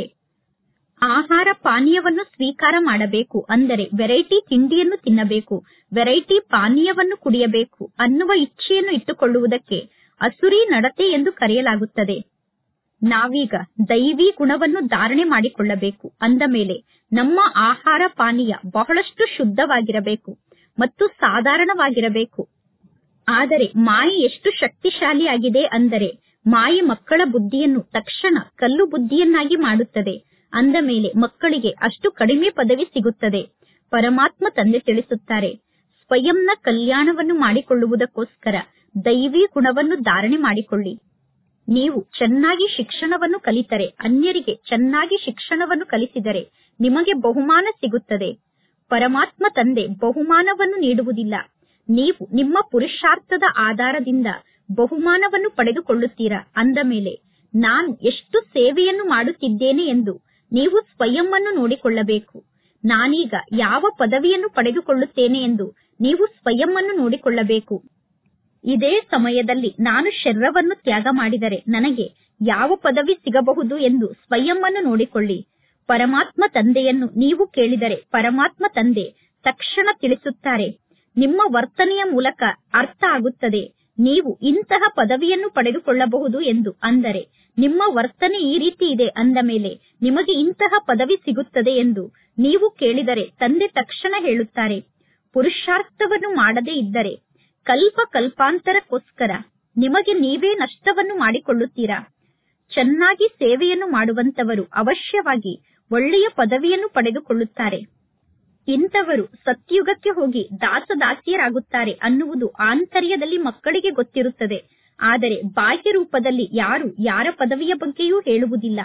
ಆಹಾರ ಪಾನೀಯವನ್ನು ಸ್ವೀಕಾರ ಮಾಡಬೇಕು ಅಂದರೆ ವೆರೈಟಿ ತಿಂಡಿಯನ್ನು ತಿನ್ನಬೇಕು ವೆರೈಟಿ ಪಾನೀಯವನ್ನು ಕುಡಿಯಬೇಕು ಅನ್ನುವ ಇಚ್ಛೆಯನ್ನು ಇಟ್ಟುಕೊಳ್ಳುವುದಕ್ಕೆ ಅಸುರಿ ನಡತೆ ಎಂದು ಕರೆಯಲಾಗುತ್ತದೆ ನಾವೀಗ ದೈವಿ ಗುಣವನ್ನು ಧಾರಣೆ ಮಾಡಿಕೊಳ್ಳಬೇಕು ಅಂದ ಮೇಲೆ ನಮ್ಮ ಆಹಾರ ಪಾನೀಯ ಬಹಳಷ್ಟು ಶುದ್ಧವಾಗಿರಬೇಕು ಮತ್ತು ಸಾಧಾರಣವಾಗಿರಬೇಕು ಆದರೆ ಮಾಯೆ ಎಷ್ಟು ಶಕ್ತಿಶಾಲಿಯಾಗಿದೆ ಅಂದರೆ ಮಾಯೆ ಮಕ್ಕಳ ಬುದ್ಧಿಯನ್ನು ತಕ್ಷಣ ಕಲ್ಲು ಬುದ್ಧಿಯನ್ನಾಗಿ ಮಾಡುತ್ತದೆ ಅಂದ ಮೇಲೆ ಮಕ್ಕಳಿಗೆ ಅಷ್ಟು ಕಡಿಮೆ ಪದವಿ ಸಿಗುತ್ತದೆ ಪರಮಾತ್ಮ ತಂದೆ ತಿಳಿಸುತ್ತಾರೆ ಸ್ವಯಂನ ಕಲ್ಯಾಣವನ್ನು ಮಾಡಿಕೊಳ್ಳುವುದಕ್ಕೋಸ್ಕರ ದೈವಿ ಗುಣವನ್ನು ಧಾರಣೆ ಮಾಡಿಕೊಳ್ಳಿ ನೀವು ಚೆನ್ನಾಗಿ ಶಿಕ್ಷಣವನ್ನು ಕಲಿತರೆ ಅನ್ಯರಿಗೆ ಚೆನ್ನಾಗಿ ಶಿಕ್ಷಣವನ್ನು ಕಲಿಸಿದರೆ ನಿಮಗೆ ಬಹುಮಾನ ಸಿಗುತ್ತದೆ ಪರಮಾತ್ಮ ತಂದೆ ಬಹುಮಾನವನ್ನು ನೀಡುವುದಿಲ್ಲ ನೀವು ನಿಮ್ಮ ಪುರುಷಾರ್ಥದ ಆಧಾರದಿಂದ ಬಹುಮಾನವನ್ನು ಪಡೆದುಕೊಳ್ಳುತ್ತೀರಾ ಅಂದ ಮೇಲೆ ನಾನು ಎಷ್ಟು ಸೇವೆಯನ್ನು ಮಾಡುತ್ತಿದ್ದೇನೆ ಎಂದು ನೀವು ಸ್ವಯಂವನ್ನು ನೋಡಿಕೊಳ್ಳಬೇಕು ನಾನೀಗ ಯಾವ ಪದವಿಯನ್ನು ಪಡೆದುಕೊಳ್ಳುತ್ತೇನೆ ಎಂದು ನೀವು ಸ್ವಯಂವನ್ನು ನೋಡಿಕೊಳ್ಳಬೇಕು ಇದೇ ಸಮಯದಲ್ಲಿ ನಾನು ಶರೀರವನ್ನು ತ್ಯಾಗ ಮಾಡಿದರೆ ನನಗೆ ಯಾವ ಪದವಿ ಸಿಗಬಹುದು ಎಂದು ಸ್ವಯಂವನ್ನು ನೋಡಿಕೊಳ್ಳಿ ಪರಮಾತ್ಮ ತಂದೆಯನ್ನು ನೀವು ಕೇಳಿದರೆ ಪರಮಾತ್ಮ ತಂದೆ ತಕ್ಷಣ ತಿಳಿಸುತ್ತಾರೆ ನಿಮ್ಮ ವರ್ತನೆಯ ಮೂಲಕ ಅರ್ಥ ಆಗುತ್ತದೆ ನೀವು ಇಂತಹ ಪದವಿಯನ್ನು ಪಡೆದುಕೊಳ್ಳಬಹುದು ಎಂದು ಅಂದರೆ ನಿಮ್ಮ ವರ್ತನೆ ಈ ರೀತಿ ಇದೆ ಅಂದ ಮೇಲೆ ನಿಮಗೆ ಇಂತಹ ಪದವಿ ಸಿಗುತ್ತದೆ ಎಂದು ನೀವು ಕೇಳಿದರೆ ತಂದೆ ತಕ್ಷಣ ಹೇಳುತ್ತಾರೆ ಪುರುಷಾರ್ಥವನ್ನು ಮಾಡದೇ ಇದ್ದರೆ ಕಲ್ಪ ಕಲ್ಪಾಂತರಕ್ಕೋಸ್ಕರ ನಿಮಗೆ ನೀವೇ ನಷ್ಟವನ್ನು ಮಾಡಿಕೊಳ್ಳುತ್ತೀರಾ ಚೆನ್ನಾಗಿ ಸೇವೆಯನ್ನು ಮಾಡುವಂತವರು ಅವಶ್ಯವಾಗಿ ಒಳ್ಳೆಯ ಪದವಿಯನ್ನು ಪಡೆದುಕೊಳ್ಳುತ್ತಾರೆ ಇಂಥವರು ಸತ್ಯುಗಕ್ಕೆ ಹೋಗಿ ದಾಸದಾಸಿಯರಾಗುತ್ತಾರೆ ಅನ್ನುವುದು ಆಂತರ್ಯದಲ್ಲಿ ಮಕ್ಕಳಿಗೆ ಗೊತ್ತಿರುತ್ತದೆ ಆದರೆ ಬಾಹ್ಯ ರೂಪದಲ್ಲಿ ಯಾರು ಯಾರ ಪದವಿಯ ಬಗ್ಗೆಯೂ ಹೇಳುವುದಿಲ್ಲ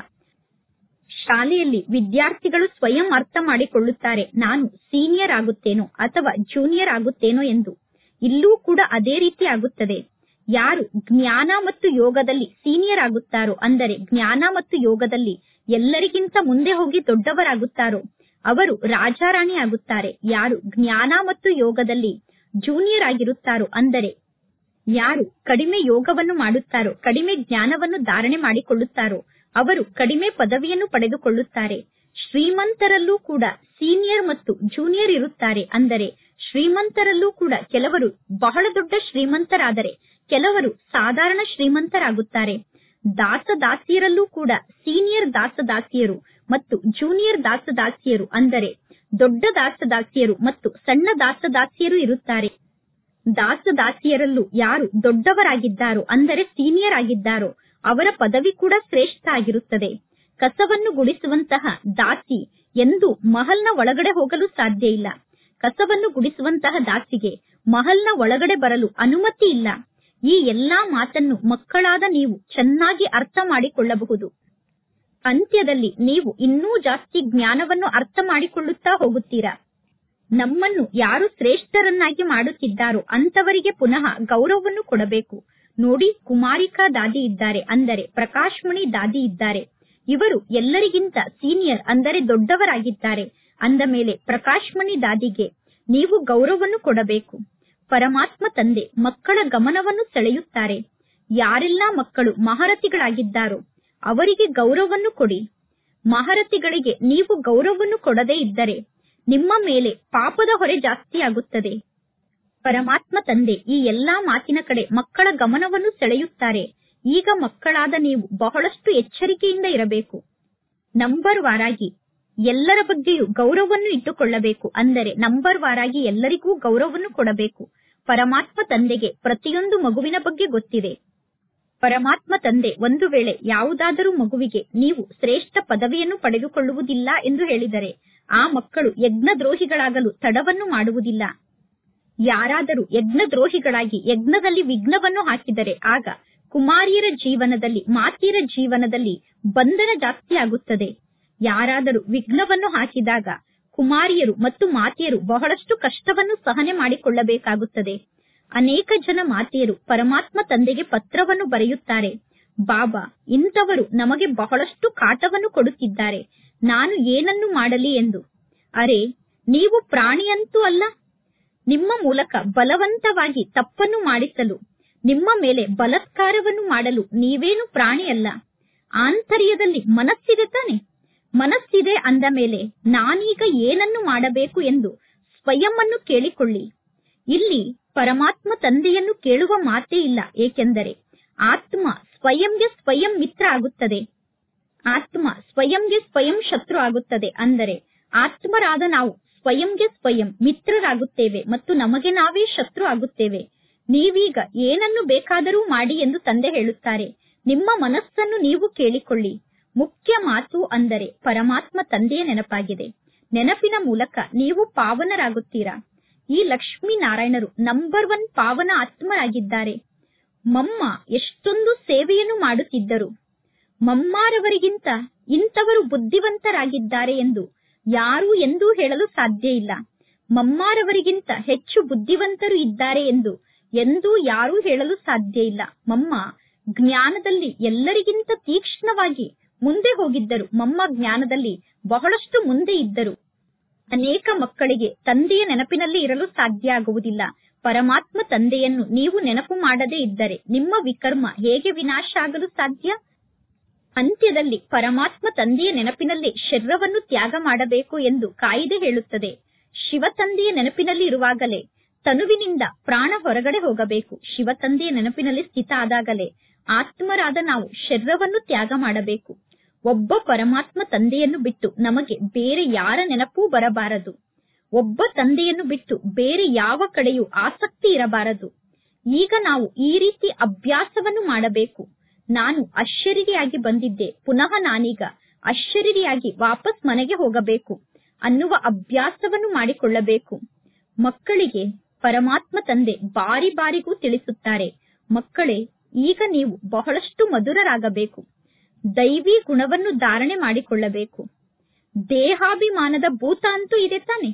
ಶಾಲೆಯಲ್ಲಿ ವಿದ್ಯಾರ್ಥಿಗಳು ಸ್ವಯಂ ಅರ್ಥ ಮಾಡಿಕೊಳ್ಳುತ್ತಾರೆ ನಾನು ಸೀನಿಯರ್ ಆಗುತ್ತೇನೋ ಅಥವಾ ಜೂನಿಯರ್ ಆಗುತ್ತೇನೋ ಎಂದು ಇಲ್ಲೂ ಕೂಡ ಅದೇ ರೀತಿ ಆಗುತ್ತದೆ ಯಾರು ಜ್ಞಾನ ಮತ್ತು ಯೋಗದಲ್ಲಿ ಸೀನಿಯರ್ ಆಗುತ್ತಾರೋ ಅಂದರೆ ಜ್ಞಾನ ಮತ್ತು ಯೋಗದಲ್ಲಿ ಎಲ್ಲರಿಗಿಂತ ಮುಂದೆ ಹೋಗಿ ದೊಡ್ಡವರಾಗುತ್ತಾರೋ ಅವರು ರಾಜಾರಾಣಿ ಆಗುತ್ತಾರೆ ಯಾರು ಜ್ಞಾನ ಮತ್ತು ಯೋಗದಲ್ಲಿ ಜೂನಿಯರ್ ಆಗಿರುತ್ತಾರೋ ಅಂದರೆ ಯಾರು ಕಡಿಮೆ ಯೋಗವನ್ನು ಮಾಡುತ್ತಾರೋ ಕಡಿಮೆ ಜ್ಞಾನವನ್ನು ಧಾರಣೆ ಮಾಡಿಕೊಳ್ಳುತ್ತಾರೋ ಅವರು ಕಡಿಮೆ ಪದವಿಯನ್ನು ಪಡೆದುಕೊಳ್ಳುತ್ತಾರೆ ಶ್ರೀಮಂತರಲ್ಲೂ ಕೂಡ ಸೀನಿಯರ್ ಮತ್ತು ಜೂನಿಯರ್ ಇರುತ್ತಾರೆ ಅಂದರೆ ಶ್ರೀಮಂತರಲ್ಲೂ ಕೂಡ ಕೆಲವರು ಬಹಳ ದೊಡ್ಡ ಶ್ರೀಮಂತರಾದರೆ ಕೆಲವರು ಸಾಧಾರಣ ಶ್ರೀಮಂತರಾಗುತ್ತಾರೆ ದಾಸದಾಸಿಯರಲ್ಲೂ ಕೂಡ ಸೀನಿಯರ್ ದಾಸದಾಸಿಯರು ಮತ್ತು ಜೂನಿಯರ್ ದಾಸದಾಸಿಯರು ಅಂದರೆ ದೊಡ್ಡ ದಾಸದಾಸಿಯರು ಮತ್ತು ಸಣ್ಣ ದಾಸದಾಸಿಯರು ಇರುತ್ತಾರೆ ದಾಸದಾಸಿಯರಲ್ಲೂ ಯಾರು ದೊಡ್ಡವರಾಗಿದ್ದಾರೋ ಅಂದರೆ ಸೀನಿಯರ್ ಆಗಿದ್ದಾರೋ ಅವರ ಪದವಿ ಕೂಡ ಶ್ರೇಷ್ಠ ಆಗಿರುತ್ತದೆ ಕಸವನ್ನು ಗುಡಿಸುವಂತಹ ದಾಸಿ ಎಂದು ಮಹಲ್ನ ಒಳಗಡೆ ಹೋಗಲು ಸಾಧ್ಯ ಇಲ್ಲ ಕಸವನ್ನು ಗುಡಿಸುವಂತಹ ದಾಸಿಗೆ ಮಹಲ್ನ ಒಳಗಡೆ ಬರಲು ಅನುಮತಿ ಇಲ್ಲ ಈ ಎಲ್ಲಾ ಮಾತನ್ನು ಮಕ್ಕಳಾದ ನೀವು ಚೆನ್ನಾಗಿ ಅರ್ಥ ಮಾಡಿಕೊಳ್ಳಬಹುದು ಅಂತ್ಯದಲ್ಲಿ ನೀವು ಇನ್ನೂ ಜಾಸ್ತಿ ಜ್ಞಾನವನ್ನು ಅರ್ಥ ಮಾಡಿಕೊಳ್ಳುತ್ತಾ ಹೋಗುತ್ತೀರಾ ನಮ್ಮನ್ನು ಯಾರು ಶ್ರೇಷ್ಠರನ್ನಾಗಿ ಮಾಡುತ್ತಿದ್ದಾರೋ ಅಂತವರಿಗೆ ಪುನಃ ಗೌರವವನ್ನು ಕೊಡಬೇಕು ನೋಡಿ ಕುಮಾರಿಕಾ ದಾದಿ ಇದ್ದಾರೆ ಅಂದರೆ ಪ್ರಕಾಶ್ಮಣಿ ದಾದಿ ಇದ್ದಾರೆ ಇವರು ಎಲ್ಲರಿಗಿಂತ ಸೀನಿಯರ್ ಅಂದರೆ ದೊಡ್ಡವರಾಗಿದ್ದಾರೆ ಅಂದ ಮೇಲೆ ಪ್ರಕಾಶ್ಮಣಿ ದಾದಿಗೆ ನೀವು ಗೌರವವನ್ನು ಕೊಡಬೇಕು ಪರಮಾತ್ಮ ತಂದೆ ಮಕ್ಕಳ ಗಮನವನ್ನು ಸೆಳೆಯುತ್ತಾರೆ ಯಾರೆಲ್ಲಾ ಮಕ್ಕಳು ಮಹಾರಥಿಗಳಾಗಿದ್ದಾರೋ ಅವರಿಗೆ ಗೌರವವನ್ನು ಕೊಡಿ ಮಹಾರಥಿಗಳಿಗೆ ನೀವು ಗೌರವವನ್ನು ಕೊಡದೇ ಇದ್ದರೆ ನಿಮ್ಮ ಮೇಲೆ ಪಾಪದ ಹೊರೆ ಜಾಸ್ತಿ ಆಗುತ್ತದೆ ಪರಮಾತ್ಮ ತಂದೆ ಈ ಎಲ್ಲಾ ಮಾತಿನ ಕಡೆ ಮಕ್ಕಳ ಗಮನವನ್ನು ಸೆಳೆಯುತ್ತಾರೆ ಈಗ ಮಕ್ಕಳಾದ ನೀವು ಬಹಳಷ್ಟು ಎಚ್ಚರಿಕೆಯಿಂದ ಇರಬೇಕು ನಂಬರ್ ವಾರಾಗಿ ಎಲ್ಲರ ಬಗ್ಗೆಯೂ ಗೌರವವನ್ನು ಇಟ್ಟುಕೊಳ್ಳಬೇಕು ಅಂದರೆ ನಂಬರ್ ವಾರಾಗಿ ಎಲ್ಲರಿಗೂ ಗೌರವವನ್ನು ಕೊಡಬೇಕು ಪರಮಾತ್ಮ ತಂದೆಗೆ ಪ್ರತಿಯೊಂದು ಮಗುವಿನ ಬಗ್ಗೆ ಗೊತ್ತಿದೆ ಪರಮಾತ್ಮ ತಂದೆ ಒಂದು ವೇಳೆ ಯಾವುದಾದರೂ ಮಗುವಿಗೆ ನೀವು ಶ್ರೇಷ್ಠ ಪದವಿಯನ್ನು ಪಡೆದುಕೊಳ್ಳುವುದಿಲ್ಲ ಎಂದು ಹೇಳಿದರೆ ಆ ಮಕ್ಕಳು ಯಜ್ಞದ್ರೋಹಿಗಳಾಗಲು ತಡವನ್ನು ಮಾಡುವುದಿಲ್ಲ ಯಾರಾದರೂ ಯಜ್ಞದ್ರೋಹಿಗಳಾಗಿ ಯಜ್ಞದಲ್ಲಿ ವಿಘ್ನವನ್ನು ಹಾಕಿದರೆ ಆಗ ಕುಮಾರಿಯರ ಜೀವನದಲ್ಲಿ ಮಾತಿಯರ ಜೀವನದಲ್ಲಿ ಬಂಧನ ಜಾಸ್ತಿ ಆಗುತ್ತದೆ ಯಾರಾದರೂ ವಿಘ್ನವನ್ನು ಹಾಕಿದಾಗ ಕುಮಾರಿಯರು ಮತ್ತು ಮಾತೆಯರು ಬಹಳಷ್ಟು ಕಷ್ಟವನ್ನು ಸಹನೆ ಮಾಡಿಕೊಳ್ಳಬೇಕಾಗುತ್ತದೆ ಅನೇಕ ಜನ ಮಾತೆಯರು ಪರಮಾತ್ಮ ತಂದೆಗೆ ಪತ್ರವನ್ನು ಬರೆಯುತ್ತಾರೆ ಬಾಬಾ ಇಂಥವರು ನಮಗೆ ಬಹಳಷ್ಟು ಕಾಟವನ್ನು ಕೊಡುತ್ತಿದ್ದಾರೆ ನಾನು ಏನನ್ನು ಮಾಡಲಿ ಎಂದು ಅರೆ ನೀವು ಪ್ರಾಣಿಯಂತೂ ಅಲ್ಲ ನಿಮ್ಮ ಮೂಲಕ ಬಲವಂತವಾಗಿ ತಪ್ಪನ್ನು ಮಾಡಿಸಲು ನಿಮ್ಮ ಮೇಲೆ ಬಲಾತ್ಕಾರವನ್ನು ಮಾಡಲು ನೀವೇನು ಪ್ರಾಣಿಯಲ್ಲ ಆಂತರ್ಯದಲ್ಲಿ ಮನಸ್ಸಿದೆ ತಾನೆ ಮನಸ್ಸಿದೆ ಅಂದ ಮೇಲೆ ನಾನೀಗ ಏನನ್ನು ಮಾಡಬೇಕು ಎಂದು ಸ್ವಯಂವನ್ನು ಕೇಳಿಕೊಳ್ಳಿ ಇಲ್ಲಿ ಪರಮಾತ್ಮ ತಂದೆಯನ್ನು ಕೇಳುವ ಮಾತೇ ಇಲ್ಲ ಏಕೆಂದರೆ ಆತ್ಮ ಸ್ವಯಂಗೆ ಸ್ವಯಂ ಮಿತ್ರ ಆಗುತ್ತದೆ ಆತ್ಮ ಸ್ವಯಂಗೆ ಸ್ವಯಂ ಶತ್ರು ಆಗುತ್ತದೆ ಅಂದರೆ ಆತ್ಮರಾದ ನಾವು ಸ್ವಯಂಗೆ ಸ್ವಯಂ ಮಿತ್ರರಾಗುತ್ತೇವೆ ಮತ್ತು ನಮಗೆ ನಾವೇ ಶತ್ರು ಆಗುತ್ತೇವೆ ನೀವೀಗ ಏನನ್ನು ಬೇಕಾದರೂ ಮಾಡಿ ಎಂದು ತಂದೆ ಹೇಳುತ್ತಾರೆ ನಿಮ್ಮ ಮನಸ್ಸನ್ನು ನೀವು ಕೇಳಿಕೊಳ್ಳಿ ಮುಖ್ಯ ಮಾತು ಅಂದರೆ ಪರಮಾತ್ಮ ತಂದೆಯ ನೆನಪಾಗಿದೆ ನೆನಪಿನ ಮೂಲಕ ನೀವು ಪಾವನರಾಗುತ್ತೀರಾ ಈ ಲಕ್ಷ್ಮೀ ನಾರಾಯಣರು ನಂಬರ್ ಒನ್ ಪಾವನ ಆತ್ಮರಾಗಿದ್ದಾರೆ ಮಮ್ಮ ಎಷ್ಟೊಂದು ಸೇವೆಯನ್ನು ಮಾಡುತ್ತಿದ್ದರು ಮಮ್ಮಾರವರಿಗಿಂತ ಇಂಥವರು ಬುದ್ಧಿವಂತರಾಗಿದ್ದಾರೆ ಎಂದು ಯಾರೂ ಎಂದೂ ಹೇಳಲು ಸಾಧ್ಯ ಇಲ್ಲ ಮಮ್ಮಾರವರಿಗಿಂತ ಹೆಚ್ಚು ಬುದ್ಧಿವಂತರು ಇದ್ದಾರೆ ಎಂದು ಎಂದೂ ಯಾರೂ ಹೇಳಲು ಸಾಧ್ಯ ಇಲ್ಲ ಮಮ್ಮ ಜ್ಞಾನದಲ್ಲಿ ಎಲ್ಲರಿಗಿಂತ ತೀಕ್ಷ್ಣವಾಗಿ ಮುಂದೆ ಹೋಗಿದ್ದರು ಮಮ್ಮ ಜ್ಞಾನದಲ್ಲಿ ಬಹಳಷ್ಟು ಮುಂದೆ ಇದ್ದರು ಅನೇಕ ಮಕ್ಕಳಿಗೆ ತಂದೆಯ ನೆನಪಿನಲ್ಲಿ ಇರಲು ಸಾಧ್ಯ ಆಗುವುದಿಲ್ಲ ಪರಮಾತ್ಮ ತಂದೆಯನ್ನು ನೀವು ನೆನಪು ಮಾಡದೇ ಇದ್ದರೆ ನಿಮ್ಮ ವಿಕರ್ಮ ಹೇಗೆ ವಿನಾಶ ಆಗಲು ಸಾಧ್ಯ ಅಂತ್ಯದಲ್ಲಿ ಪರಮಾತ್ಮ ತಂದೆಯ ನೆನಪಿನಲ್ಲಿ ಶರೀರವನ್ನು ತ್ಯಾಗ ಮಾಡಬೇಕು ಎಂದು ಕಾಯಿದೆ ಹೇಳುತ್ತದೆ ಶಿವ ತಂದೆಯ ನೆನಪಿನಲ್ಲಿ ಇರುವಾಗಲೇ ತನುವಿನಿಂದ ಪ್ರಾಣ ಹೊರಗಡೆ ಹೋಗಬೇಕು ಶಿವ ತಂದೆಯ ನೆನಪಿನಲ್ಲಿ ಸ್ಥಿತ ಆದಾಗಲೇ ಆತ್ಮರಾದ ನಾವು ಶರೀರವನ್ನು ತ್ಯಾಗ ಮಾಡಬೇಕು ಒಬ್ಬ ಪರಮಾತ್ಮ ತಂದೆಯನ್ನು ಬಿಟ್ಟು ನಮಗೆ ಬೇರೆ ಯಾರ ನೆನಪೂ ಬರಬಾರದು ಒಬ್ಬ ತಂದೆಯನ್ನು ಬಿಟ್ಟು ಬೇರೆ ಯಾವ ಕಡೆಯೂ ಆಸಕ್ತಿ ಇರಬಾರದು ಈಗ ನಾವು ಈ ರೀತಿ ಅಭ್ಯಾಸವನ್ನು ಮಾಡಬೇಕು ನಾನು ಅಶರೀರಿಯಾಗಿ ಬಂದಿದ್ದೆ ಪುನಃ ನಾನೀಗ ಅಶರೀರಿಯಾಗಿ ವಾಪಸ್ ಮನೆಗೆ ಹೋಗಬೇಕು ಅನ್ನುವ ಅಭ್ಯಾಸವನ್ನು ಮಾಡಿಕೊಳ್ಳಬೇಕು ಮಕ್ಕಳಿಗೆ ಪರಮಾತ್ಮ ತಂದೆ ಬಾರಿ ಬಾರಿಗೂ ತಿಳಿಸುತ್ತಾರೆ ಮಕ್ಕಳೇ ಈಗ ನೀವು ಬಹಳಷ್ಟು ಮಧುರರಾಗಬೇಕು ದೈವಿ ಗುಣವನ್ನು ಧಾರಣೆ ಮಾಡಿಕೊಳ್ಳಬೇಕು ದೇಹಾಭಿಮಾನದ ಭೂತ ಅಂತೂ ಇದೆ ತಾನೆ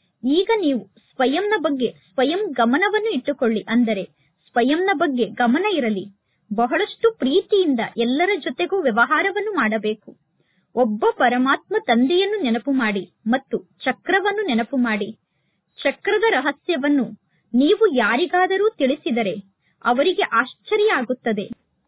ಈಗ ನೀವು ಸ್ವಯಂನ ಬಗ್ಗೆ ಸ್ವಯಂ ಗಮನವನ್ನು ಇಟ್ಟುಕೊಳ್ಳಿ ಅಂದರೆ ಸ್ವಯಂನ ಬಗ್ಗೆ ಗಮನ ಇರಲಿ ಬಹಳಷ್ಟು ಪ್ರೀತಿಯಿಂದ ಎಲ್ಲರ ಜೊತೆಗೂ ವ್ಯವಹಾರವನ್ನು ಮಾಡಬೇಕು ಒಬ್ಬ ಪರಮಾತ್ಮ ತಂದೆಯನ್ನು ನೆನಪು ಮಾಡಿ ಮತ್ತು ಚಕ್ರವನ್ನು ನೆನಪು ಮಾಡಿ ಚಕ್ರದ ರಹಸ್ಯವನ್ನು ನೀವು ಯಾರಿಗಾದರೂ ತಿಳಿಸಿದರೆ ಅವರಿಗೆ ಆಶ್ಚರ್ಯ ಆಗುತ್ತದೆ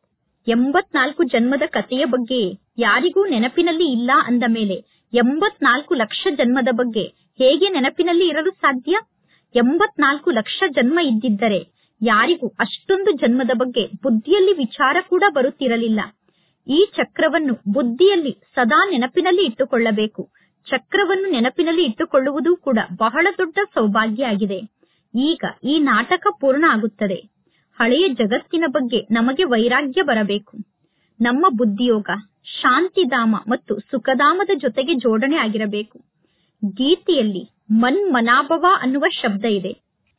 ಎಂಬತ್ನಾಲ್ಕು ಜನ್ಮದ ಕಥೆಯ ಬಗ್ಗೆ ಯಾರಿಗೂ ನೆನಪಿನಲ್ಲಿ ಇಲ್ಲ ಅಂದ ಮೇಲೆ ಎಂಬತ್ನಾಲ್ಕು ಲಕ್ಷ ಜನ್ಮದ ಬಗ್ಗೆ ಹೇಗೆ ನೆನಪಿನಲ್ಲಿ ಇರಲು ಸಾಧ್ಯ ಎಂಬತ್ನಾಲ್ಕು ಲಕ್ಷ ಜನ್ಮ ಇದ್ದಿದ್ದರೆ ಯಾರಿಗೂ ಅಷ್ಟೊಂದು ಜನ್ಮದ ಬಗ್ಗೆ ಬುದ್ಧಿಯಲ್ಲಿ ವಿಚಾರ ಕೂಡ ಬರುತ್ತಿರಲಿಲ್ಲ ಈ ಚಕ್ರವನ್ನು ಬುದ್ಧಿಯಲ್ಲಿ ಸದಾ ನೆನಪಿನಲ್ಲಿ ಇಟ್ಟುಕೊಳ್ಳಬೇಕು ಚಕ್ರವನ್ನು ನೆನಪಿನಲ್ಲಿ ಇಟ್ಟುಕೊಳ್ಳುವುದು ಕೂಡ ಬಹಳ ದೊಡ್ಡ ಸೌಭಾಗ್ಯ ಆಗಿದೆ ಈಗ ಈ ನಾಟಕ ಪೂರ್ಣ ಆಗುತ್ತದೆ ಹಳೆಯ ಜಗತ್ತಿನ ಬಗ್ಗೆ ನಮಗೆ ವೈರಾಗ್ಯ ಬರಬೇಕು ನಮ್ಮ ಬುದ್ಧಿಯೋಗ ಶಾಂತಿಧಾಮ ಮತ್ತು ಸುಖಧಾಮದ ಜೊತೆಗೆ ಜೋಡಣೆ ಆಗಿರಬೇಕು ಗೀತೆಯಲ್ಲಿ ಮನ್ ಮನಾಭವ ಅನ್ನುವ ಶಬ್ದ ಇದೆ